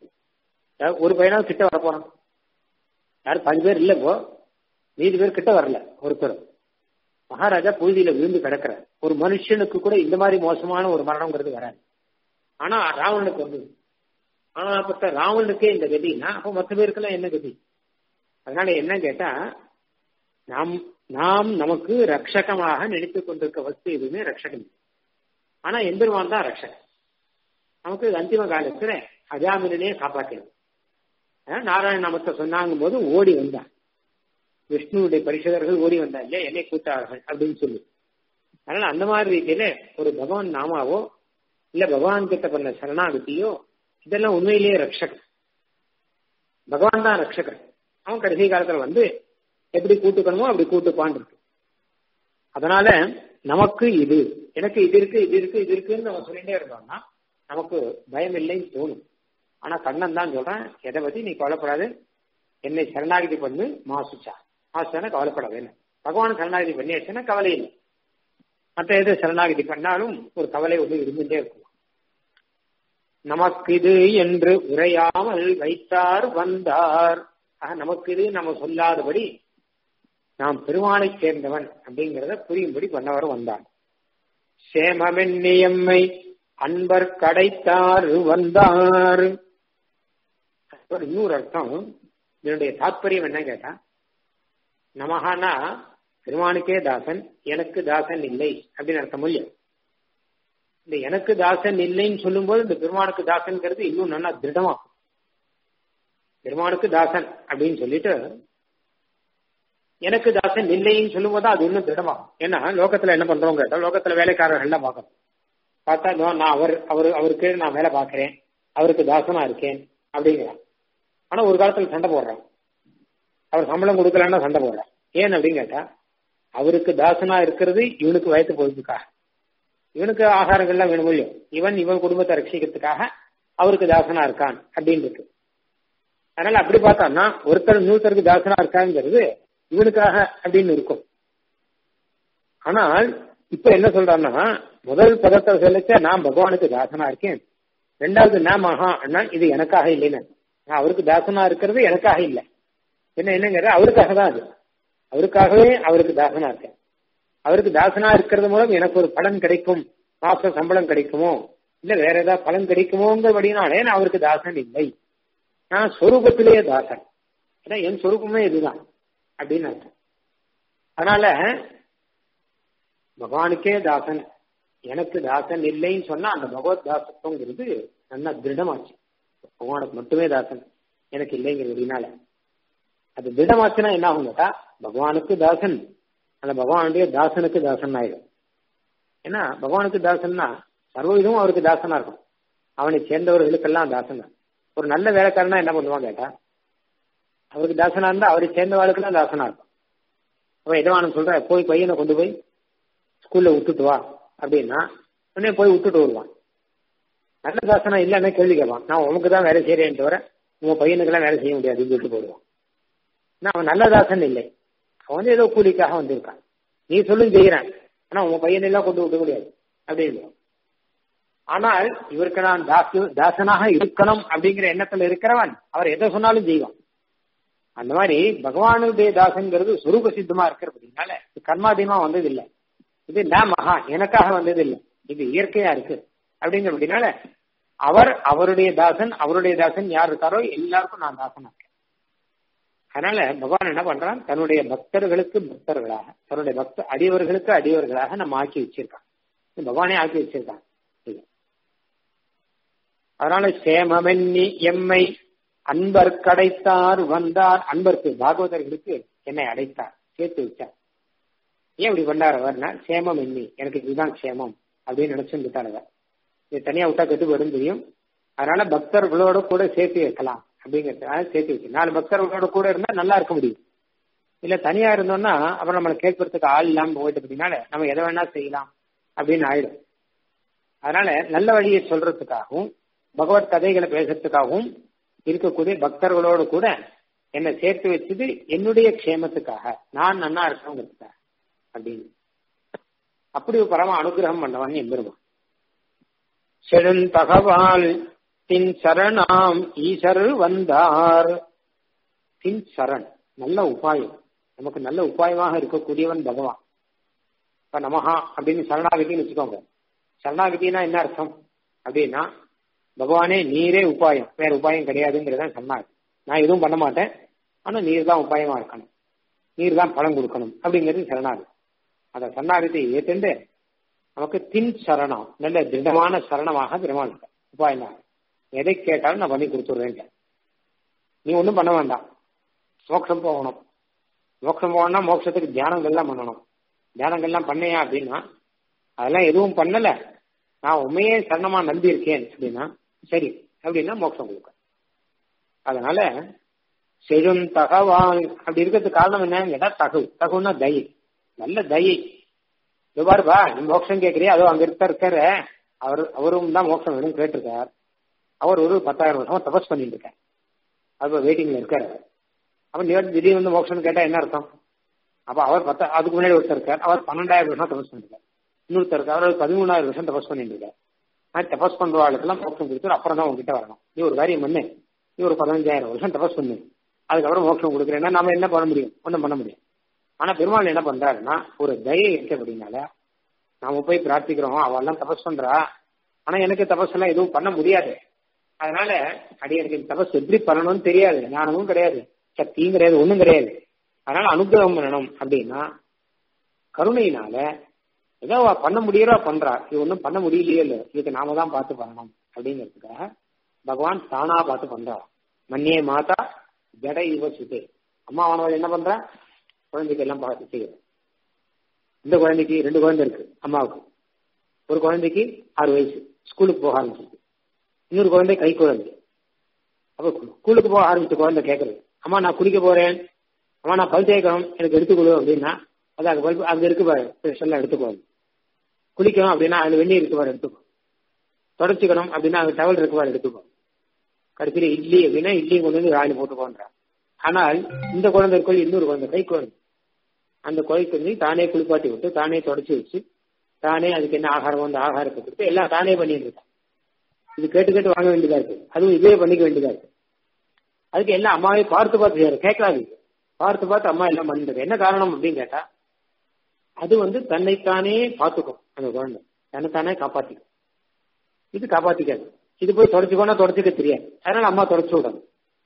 ஒரு பையனாவது கிட்ட வர போறான் யாரும் பாஞ்சு பேர் இல்ல இப்போ மீதி பேர் கிட்ட வரல ஒருத்தர் மகாராஜா புழுதியில விழுந்து கிடக்குற ஒரு மனுஷனுக்கு கூட இந்த மாதிரி மோசமான ஒரு மரணம்ங்கிறது வராது ஆனா ராவணனுக்கு வந்து ஆனா அப்ப ராவணனுக்கே இந்த கதினா அப்ப மற்ற பேருக்கெல்லாம் என்ன கதி அதனால என்ன கேட்டா நாம் நாம் நமக்கு ரட்சகமாக நினைத்துக் கொண்டிருக்க வஸ்து எதுவுமே ரட்சகம் ஆனா எம்பெருமான் தான் ரட்சகன் நமக்கு அந்திம காலத்துல அஜாமிலே காப்பாற்றணும் நாராயண நாமத்தை சொன்னாங்கும் போது ஓடி வந்தான் விஷ்ணுவுடைய பரிசகர்கள் ஓடி வந்தா இல்லையா என்னை கூட்டார்கள் அப்படின்னு சொல்லி அதனால அந்த மாதிரி ரீதியில ஒரு பகவான் நாமாவோ இல்ல பகவான் கிட்ட பண்ண சரணாகதியோ இதெல்லாம் உண்மையிலேயே ரட்சகன் பகவான் தான் ரட்சகன் அவன் கடைசி காலத்துல வந்து எப்படி கூட்டுக்கணுமோ அப்படி கூட்டுப்பான் இருக்கு அதனால நமக்கு இது எனக்கு இது இருக்கு இது இருக்கு இது இருக்குன்னு நம்ம சொல்லிட்டே இருந்தோம்னா நமக்கு பயம் இல்லைன்னு தோணும் ஆனா கண்ணன் தான் சொல்றேன் எதை பத்தி நீ கவலைப்படாது என்னை சரணாகதி பண்ணு மாசுச்சா மாசுச்சானா கவலைப்பட வேணும் பகவான் சரணாகதி பண்ணியாச்சுன்னா கவலை இல்லை மற்ற எது சரணாகதி பண்ணாலும் ஒரு கவலை ஒன்று இருந்துட்டே இருக்கும் நமக்கு இது என்று உரையாமல் வைத்தார் வந்தார் ஆக நமக்கு இது நம்ம சொல்லாதபடி நாம் பெருமானை சேர்ந்தவன் அப்படிங்கிறத புரியும்படி பண்ணவர் வந்தார் சேமமென்னியம்மை அன்பர் கடைத்தார் வந்தார் இன்னொரு அர்த்தம் இதனுடைய தாற்பயம் என்ன கேட்டா நமகானா பெருமானுக்கே தாசன் எனக்கு தாசன் இல்லை அப்படின்னு அர்த்தம் இல்லையா இந்த எனக்கு தாசன் இல்லைன்னு சொல்லும்போது இந்த பெருமானுக்கு தாசன்கிறது இன்னும் நல்லா திருடமா பெருமானுக்கு தாசன் அப்படின்னு சொல்லிட்டு எனக்கு தாசன் இல்லைன்னு சொல்லும்போது அது இன்னும் திடமாகும் ஏன்னா லோகத்துல என்ன பண்றோம் கேட்டா லோகத்துல வேலைக்காரர்கள்லாம் பார்க்கணும் பார்த்தா நான் அவர் அவர் அவருக்கு நான் வேலை பார்க்கிறேன் அவருக்கு தாசனா இருக்கேன் அப்படிங்கிறான் ஆனா ஒரு காலத்துல சண்டை போடுறான் அவர் சம்பளம் கொடுக்கலன்னா சண்டை போடுறான் ஏன் அப்படின்னு கேட்டா அவருக்கு தாசனா இருக்கிறது இவனுக்கு வயத்து போகிறதுக்காக இவனுக்கு ஆகாரங்கள்லாம் வேணும் இல்லையோ இவன் இவன் குடும்பத்தை ரட்சிக்கிறதுக்காக அவருக்கு தாசனா இருக்கான் அப்படின்னு இருக்கு அதனால அப்படி பார்த்தான்னா ஒருத்தர் இன்னொருத்தருக்கு தாசனா இருக்காங்கிறது இவனுக்காக அப்படின்னு இருக்கும் ஆனால் இப்ப என்ன சொல்றான்னா முதல் பதத்தை சொல்லிச்ச நான் பகவானுக்கு தாசனா இருக்கேன் ரெண்டாவது நான் மகா அண்ணா இது எனக்காக இல்லைன்னு நான் அவருக்கு தாசனா இருக்கிறது எனக்காக இல்லை என்ன என்னங்கிற அவருக்காக தான் அது அவருக்காகவே அவருக்கு தாசனா இருக்கேன் அவருக்கு தாசனா இருக்கிறது மூலம் எனக்கு ஒரு பலன் கிடைக்கும் மாச சம்பளம் கிடைக்குமோ இல்ல வேற ஏதாவது பலன் கிடைக்குமோங்கிறபடினாலே நான் அவருக்கு தாசன் இல்லை நான் சொரூபத்திலேயே தாசன் ஏன்னா என் சொரூபமே இதுதான் அப்படின்னு அர்த்தம் அதனால பகவானுக்கே தாசன் எனக்கு தாசன் இல்லைன்னு சொன்னா அந்த பகவத் தாசத்துவங்கிறது நல்லா திருடமாச்சு பகவானுக்கு மட்டுமே தாசன் எனக்கு இல்லைங்கிறதுனால அது திருடமாச்சுன்னா என்ன ஆகும் கேட்டா பகவானுக்கு தாசன் அந்த பகவானுடைய தாசனுக்கு தாசன் ஆயிடும் ஏன்னா பகவானுக்கு தாசன்னா சர்வவிதமும் அவருக்கு தாசனா இருக்கும் அவனை சேர்ந்தவர்களுக்கெல்லாம் தாசன் தான் ஒரு நல்ல வேலைக்காரனா என்ன பண்ணுவான் கேட்டா அவருக்கு தாசனா இருந்தா அவரை சேர்ந்தவாளுக்கு தான் தாசனா இருக்கும் அவன் எதவானம் சொல்ற போய் பையனை கொண்டு போய் ஸ்கூல்ல விட்டுட்டு வா அப்படின்னா உடனே போய் விட்டுட்டு வருவான் நல்ல தாசனா இல்லைன்னா கேள்வி கேட்பான் நான் உனக்கு தான் வேலை செய்யறேன் தவிர உங்க பையனுக்கெல்லாம் வேலை செய்ய முடியாதுன்னு சொல்லிட்டு போயிடுவான் நான் அவன் நல்ல தாசன் இல்லை அவன் வந்து ஏதோ கூலிக்காக வந்திருக்கான் நீ சொல்லும் செய்யறான் ஆனா உங்க பையனெல்லாம் கொண்டு விட முடியாது அப்படின்னு ஆனால் இவருக்கு நான் தாசு தாசனாக இருக்கணும் அப்படிங்கிற எண்ணத்துல இருக்கிறவன் அவர் எதை சொன்னாலும் செய்வான் அந்த மாதிரி பகவானுடைய தாசங்கிறது சுரூப சித்தமா இருக்கிறதுனால கர்மாதீனமா வந்தது இல்லை இது நான் மகா எனக்காக வந்தது இல்லை இது இயற்கையா இருக்கு அப்படிங்கிறதுனால அவர் அவருடைய தாசன் அவருடைய தாசன் யார் இருக்காரோ எல்லாருக்கும் நான் தாசனா இருக்கேன் அதனால பகவான் என்ன பண்றான் தன்னுடைய பக்தர்களுக்கு பக்தர்களாக தன்னுடைய பக்த அடியவர்களுக்கு அடியவர்களாக நம்ம ஆக்கி வச்சிருக்கான் பகவானே ஆக்கி வச்சிருக்கான் அதனால சேமமென்னி எம்மை அன்பர் கடைத்தார் வந்தார் அன்பருக்கு பாகவதர்களுக்கு என்னை அடைத்தார் சேர்த்து வச்சார் ஏன் இப்படி பண்ணார் அவர்னா சேமம் எண்ணி எனக்கு இதுதான் சேமம் அப்படின்னு நினைச்சுட்டார் அவர் இது தனியா விட்டா கெட்டு போயிடும் தெரியும் அதனால பக்தர்களோட கூட சேர்த்து வைக்கலாம் அப்படிங்கிறதுனால சேர்த்து வச்சு நாலு பக்தர்களோட கூட இருந்தா நல்லா இருக்க முடியும் இல்ல தனியா இருந்தோம்னா அப்புறம் நம்மளை கேட்கறதுக்கு ஆள் இல்லாம போயிட்டு அப்படின்னால நம்ம எதை வேணா செய்யலாம் அப்படின்னு ஆயிடும் அதனால நல்ல வழியை சொல்றதுக்காகவும் பகவத் கதைகளை பேசுறதுக்காகவும் இருக்கக்கூடிய பக்தர்களோடு கூட என்னை சேர்த்து வச்சது என்னுடைய க்ஷேமத்துக்காக நான் நன்னா இருக்கணுங்கிறதுக்காக அப்படின்னு அப்படி ஒரு பரம அனுகிரகம் பண்ணவன் எம்பெருமான் செழுந்தகவால் தின் சரணாம் ஈசர் வந்தார் தின் சரண் நல்ல உபாயம் நமக்கு நல்ல உபாயமாக இருக்கக்கூடியவன் பகவான் இப்ப நமஹா அப்படின்னு சரணாகதின்னு வச்சுக்கோங்க சரணாகதினா என்ன அர்த்தம் அப்படின்னா பகவானே நீரே உபாயம் வேற உபாயம் கிடையாதுங்கிறதான் சொன்னார் நான் எதுவும் பண்ண மாட்டேன் ஆனா நீர் தான் உபாயமா இருக்கணும் நீர் தான் பலம் கொடுக்கணும் அப்படிங்கிறது சரணாகதி அந்த சரணாகத்தை ஏற்றுண்டு நமக்கு தின் சரணம் நல்ல திடமான சரணமாக பெருமாள் உபாயமாக எதை கேட்டாலும் நான் பண்ணி கொடுத்துருவேன் நீ ஒன்றும் பண்ண வேண்டாம் மோட்சம் போகணும் மோட்சம் போகணும்னா மோட்சத்துக்கு தியானங்கள்லாம் பண்ணணும் தியானங்கள்லாம் பண்ணையா அப்படின்னா அதெல்லாம் எதுவும் பண்ணல நான் உண்மையே சரணமா நம்பி இருக்கேன் அப்படின்னா சரி அப்படின்னா மோட்சம் கொடுக்க அதனால செழும் தகவால் அப்படி இருக்கிறதுக்கு காரணம் என்னன்னு கேட்டா தகு தகுன்னா தயை நல்ல தயை இது பாருப்பா நீ மோட்சம் கேட்கறியா அதோ அங்க இருக்க இருக்கார அவர் அவரும் தான் மோட்சம் வேணும் கேட்டிருக்கார் அவர் ஒரு பத்தாயிரம் வருஷமா தபஸ் பண்ணிட்டு இருக்கார் அது வெயிட்டிங்ல இருக்காரு அப்ப நீ திடீர்னு வந்து மோட்சம் கேட்டா என்ன அர்த்தம் அப்ப அவர் பத்த அதுக்கு முன்னாடி ஒருத்தர் இருக்கார் அவர் பன்னெண்டாயிரம் வருஷம் தபஸ் பண்ணிருக்கார் இன்னொருத்தர் இருக்கார் அவர் பதிமூணாயிரம் வருஷம் தபஸ் பண்ணிட்டு இருக்கார் நான் தபஸ் பண்ற ஆளுக்கெல்லாம் மோட்சம் கொடுத்து அப்புறம் தான் உங்ககிட்ட வரணும் நீ ஒரு காரியம் பண்ணு நீ ஒரு பதினஞ்சாயிரம் வருஷம் தபஸ் பண்ணு அதுக்கப்புறம் மோட்சம் கொடுக்குறேன்னா நம்ம என்ன பண்ண முடியும் ஒன்றும் பண்ண முடியும் ஆனா பெருமாள் என்ன பண்றாருன்னா ஒரு தயை இருக்கு அப்படின்னால நாம போய் பிரார்த்திக்கிறோம் அவெல்லாம் தபஸ் பண்றா ஆனா எனக்கு தபஸ் எல்லாம் எதுவும் பண்ண முடியாது அதனால அடி எனக்கு தபஸ் எப்படி பண்ணணும்னு தெரியாது ஞானமும் கிடையாது சக்தியும் கிடையாது ஒண்ணும் கிடையாது அதனால அனுகிரகம் பண்ணணும் அப்படின்னா கருணையினால ஏதோ பண்ண முடியறா பண்றா இது ஒன்றும் பண்ண முடியலையே இல்லை இதுக்கு நாம தான் பார்த்து பண்ணணும் அப்படிங்கிறதுக்காக பகவான் தானா பார்த்து பண்றா மன்னியே மாதா ஜட இவ சுதே அம்மா அவனவள் என்ன பண்றா குழந்தைக்கு எல்லாம் பார்த்து செய்யற இந்த குழந்தைக்கு ரெண்டு குழந்தை இருக்கு அம்மாவுக்கு ஒரு குழந்தைக்கு ஆறு வயசு ஸ்கூலுக்கு போக ஆரம்பிச்சிருக்கு இன்னொரு குழந்தை கை குழந்தை அப்ப ஸ்கூலுக்கு போக ஆரம்பிச்ச குழந்தை கேட்கறது அம்மா நான் குளிக்க போறேன் அம்மா நான் பல் தேய்க்கணும் எனக்கு எடுத்துக்கொடு அப்படின்னா அது அங்க பல்பு அங்க இருக்கு பாரு ஸ்பெஷலா எடுத்துக்கோ குளிக்கணும் அப்படின்னா அது வெந்நீர் இருக்கு பாரு எடுத்துக்கோ தொடச்சிக்கணும் அப்படின்னா அங்க டவல் இருக்கு பாரு எடுத்துக்கோ கடைசியில் இட்லி அப்படின்னா இட்லியும் கொண்டு வந்து வாயில் போட்டுக்கோன்றான் ஆனால் இந்த குழந்தை இருக்கோள் இன்னொரு குழந்தை கை குழந்தை அந்த குழந்தைக்கு வந்து தானே குளிப்பாட்டி விட்டு தானே தொடச்சி வச்சு தானே அதுக்கு என்ன ஆகாரம் அந்த ஆகாரத்தை கொடுத்து எல்லாம் தானே பண்ணிட்டு இருக்கான் இது கேட்டு கேட்டு வாங்க வேண்டியதா இருக்கு அதுவும் இதே பண்ணிக்க வேண்டியதா இருக்கு அதுக்கு எல்லாம் அம்மாவே பார்த்து பார்த்து செய்யற கேட்கலாது பார்த்து பார்த்து அம்மா எல்லாம் பண்ணிட்டு என்ன காரணம் அப்படின்னு கேட்டா அது வந்து தன்னைத்தானே பார்த்துக்கும் அந்த குழந்தை தன்னைத்தானே காப்பாத்திக்கும் இது காப்பாத்திக்காது இது போய் தொடச்சுக்கோனா தொடச்சிக்க தெரியாது அதனால அம்மா தொடச்சு விடணும்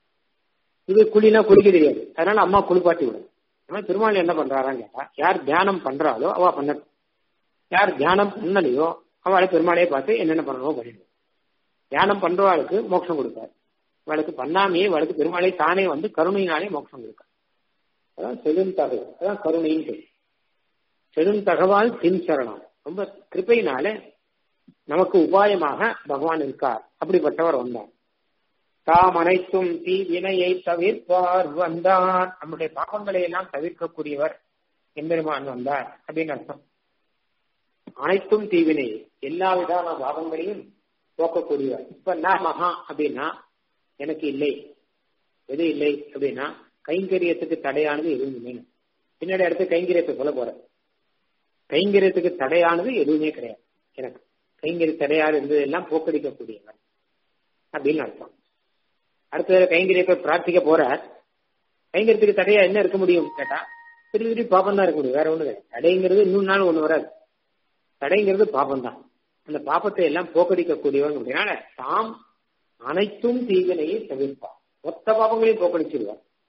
இது குழினா குளிக்க தெரியாது அதனால அம்மா குளிப்பாட்டி விடும் ஆனா பெருமாள் என்ன பண்றாரான்னு கேட்டா யார் தியானம் பண்றாளோ அவ பண்ணட்டும் யார் தியானம் பண்ணலையோ அவளை பெருமாளையே பார்த்து என்னென்ன பண்ணணுமோ பண்ணிடுவோம் தியானம் பண்றவாளுக்கு மோட்சம் கொடுப்பார் அவளுக்கு பண்ணாமையே அவளுக்கு பெருமாளை தானே வந்து கருணையினாலே மோட்சம் கொடுப்பார் அதான் செழும் தகவல் அதான் கருணைன்னு சொல்லி செழும் தகவால் பின் சரணம் ரொம்ப கிருப்பையினால நமக்கு உபாயமாக பகவான் இருக்கார் அப்படிப்பட்டவர் வந்தார் தாம் அனைத்தும் தீ வினையை தவிர்ப்பார் வந்தார் நம்முடைய பாவங்களை எல்லாம் தவிர்க்கக்கூடியவர் எம்பெருமான் வந்தார் அப்படின்னு அர்த்தம் அனைத்தும் தீவினை எல்லா விதமான பாவங்களையும் போக்கக்கூடியவர் இப்ப நான் மகா அப்படின்னா எனக்கு இல்லை எது இல்லை அப்படின்னா கைங்கரியத்துக்கு தடையானது எதுவும் இல்லை பின்னாடி அடுத்து கைங்கரியத்தை சொல்ல போற கைங்கரியத்துக்கு தடையானது எதுவுமே கிடையாது எனக்கு கைங்கரிய தடையாறு இருந்ததெல்லாம் போக்கடிக்கக்கூடியவர் அப்படின்னு அர்த்தம் அடுத்த கைங்கரியத்தை பிரார்த்திக்க போற கைங்கரியத்துக்கு தடையா என்ன இருக்க முடியும் கேட்டா பெரிய பெரிய பாப்பம் தான் இருக்க முடியும் வேற ஒண்ணு தடைங்கிறது இன்னொரு நாள் ஒண்ணு வராது தடைங்கிறது பாப்பம் தான் அந்த பாப்பத்தை எல்லாம் போக்கடிக்கக்கூடியவன் அப்படின்னால தாம் அனைத்தும் தீவினையை தவிர்ப்பார் மொத்த பாப்பங்களையும் போக்கடிச்சிருவார்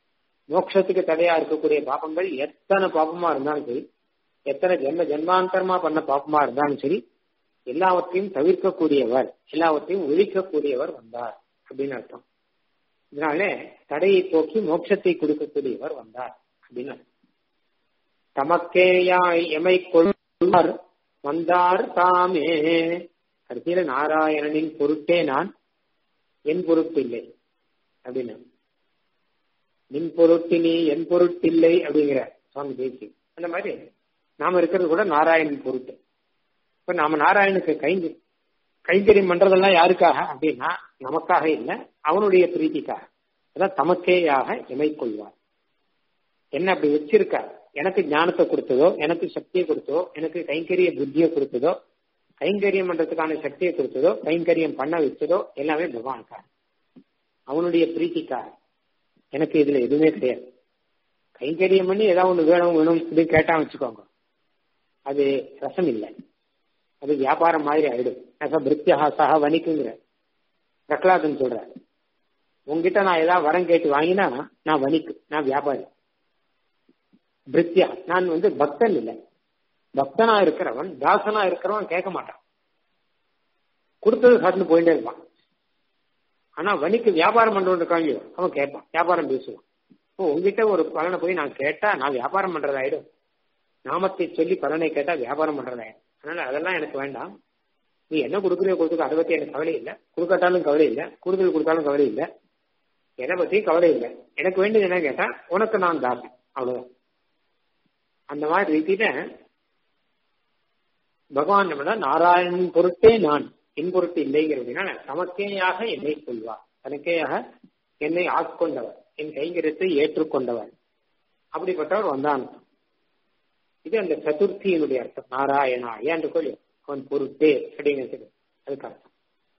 மோட்சத்துக்கு தடையா இருக்கக்கூடிய பாப்பங்கள் எத்தனை பாப்பமா இருந்தாலும் சரி எத்தனை ஜென்ம ஜென்மாந்தரமா பண்ண பாப்பமா இருந்தாலும் சரி எல்லாவற்றையும் தவிர்க்கக்கூடியவர் எல்லாவற்றையும் ஒழிக்கக்கூடியவர் வந்தார் அப்படின்னு அர்த்தம் இதனால தடையை போக்கி மோட்சத்தை கொடுக்கக்கூடியவர் வந்தார் அப்படின்னு அர்த்தம் தமக்கேயாய் எமை கொள்வார் வந்தார் தாமே கடைசியில நாராயணனின் பொருட்டே நான் என் பொருட்டில்லை அப்படின்னு நின் பொருட்டினி என் பொருட்டில்லை அப்படிங்கிற சுவாமி தேசி அந்த மாதிரி நாம இருக்கிறது கூட நாராயணன் பொருட்டு இப்ப நாம நாராயணுக்கு கைங்க கைங்கரியம் பண்றதெல்லாம் யாருக்காக அப்படின்னா நமக்காக இல்லை அவனுடைய பிரீத்திக்காக அதான் தமக்கேயாக இமை கொள்வார் என்ன அப்படி வச்சிருக்கார் எனக்கு ஞானத்தை கொடுத்ததோ எனக்கு சக்தியை கொடுத்ததோ எனக்கு கைங்கரிய புத்தியை கொடுத்ததோ கைங்கரியம் பண்றதுக்கான சக்தியை கொடுத்ததோ கைங்கரியம் பண்ண வச்சதோ எல்லாமே பகவானுக்காக அவனுடைய பிரீத்திக்காக எனக்கு இதுல எதுவுமே கிடையாது கைங்கரியம் பண்ணி ஏதாவது ஒண்ணு வேணும் வேணும் அப்படின்னு கேட்டா வச்சுக்கோங்க அது ரசம் இல்லை அது வியாபாரம் மாதிரி ஆயிடும் ரச பிரித்தியா சக வணிக்குங்கிற பிரகலாதன் சொல்ற உங்ககிட்ட நான் ஏதாவது வரம் கேட்டு வாங்கினா நான் வணிக்கு நான் வியாபாரி பிரித்தியா நான் வந்து பக்தன் இல்லை பக்தனா இருக்கிறவன் தாசனா இருக்கிறவன் கேட்க மாட்டான் கொடுத்தது சாட்டுன்னு போயிட்டே இருப்பான் ஆனா வணிக்கு வியாபாரம் பண்றவன் இருக்காங்க அவன் கேட்பான் வியாபாரம் பேசுவான் இப்போ உங்ககிட்ட ஒரு பலனை போய் நான் கேட்டா நான் வியாபாரம் பண்றதாயிடும் நாமத்தை சொல்லி பலனை கேட்டா வியாபாரம் பண்றதாயிடும் அதனால அதெல்லாம் எனக்கு வேண்டாம் நீ என்ன கொடுக்குறியோ கொடுத்துக்க அதை பத்தி எனக்கு கவலை இல்லை கொடுக்கட்டாலும் கவலை இல்லை கூடுதல் கொடுத்தாலும் கவலை இல்லை என்னை பத்தியும் கவலை இல்லை எனக்கு வேண்டியது என்ன கேட்டா உனக்கு நான் தாசன் அவ்வளவுதான் அந்த மாதிரி ரீதியில பகவான் நம்மள நாராயணன் பொருட்டே நான் என் பொருட்டு இல்லைங்கிறதுனால தமக்கேயாக என்னை கொள்வார் தனக்கேயாக என்னை ஆட்கொண்டவர் என் கைங்கரத்தை ஏற்றுக்கொண்டவர் அப்படிப்பட்டவர் வந்தான் இது அந்த சதுர்த்தியினுடைய அர்த்தம் நாராயணா ஏன் கொள்ளு அவன் பொருட்டே அப்படிங்கிறது அதுக்கு அர்த்தம்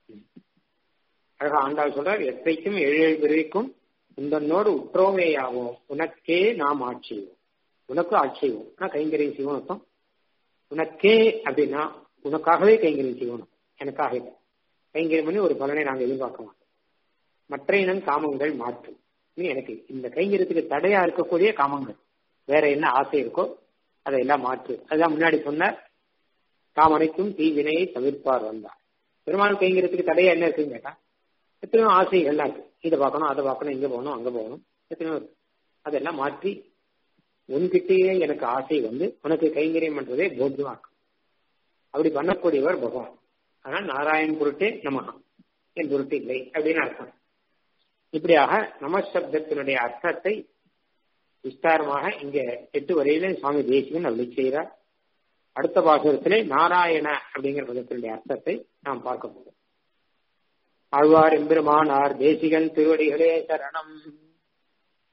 அழகா ஆண்டாள் சொல்றார் எத்தைக்கும் ஏழு ஏழு பிறவிக்கும் உந்தன்னோடு உற்றோமேயாவோம் உனக்கே நாம் ஆட்சியோம் உனக்கு ஆட்சியோம் ஆனா கைங்கரியம் செய்வோம் அர்த்தம் உனக்கே அப்படின்னா உனக்காகவே கைங்கரியம் செய்யணும் எனக்காக இல்லை கைங்கரியம் பண்ணி ஒரு பலனை நாங்கள் எதிர்பார்க்க மாட்டோம் மற்ற இனம் காமங்கள் மாற்றும் எனக்கு இந்த கைங்கரியத்துக்கு தடையா இருக்கக்கூடிய காமங்கள் வேற என்ன ஆசை இருக்கோ அதையெல்லாம் மாற்று அதுதான் முன்னாடி சொன்ன காமனைக்கும் தீவினையை தவிர்ப்பார் வந்தார் பெருமாள் கைங்கிறதுக்கு தடையா என்ன இருக்குன்னு கேட்டா எத்தனையோ ஆசைகள்லாம் இருக்கு இதை பார்க்கணும் அதை பார்க்கணும் இங்க போகணும் அங்க போகணும் எத்தனையோ இருக்கு அதெல்லாம் மாற்றி உன்கிட்டயே எனக்கு ஆசை வந்து உனக்கு கைங்கரியம் பண்றதே போக்கியமாக்கும் அப்படி பண்ணக்கூடியவர் பகவான் ஆனால் நாராயண் பொருட்டே நமகா என் பொருட்டு இல்லை அப்படின்னு அர்த்தம் இப்படியாக நமசப்தத்தினுடைய அர்த்தத்தை விஸ்தாரமாக இங்க எட்டு வரையில சுவாமி தேசிகன் அருளி செய்கிறார் அடுத்த பாசுரத்திலே நாராயண அப்படிங்கிற பதத்தினுடைய அர்த்தத்தை நாம் பார்க்க போகிறோம் ஆழ்வார் எம்பெருமானார் தேசிகன் திருவடிகளே சரணம்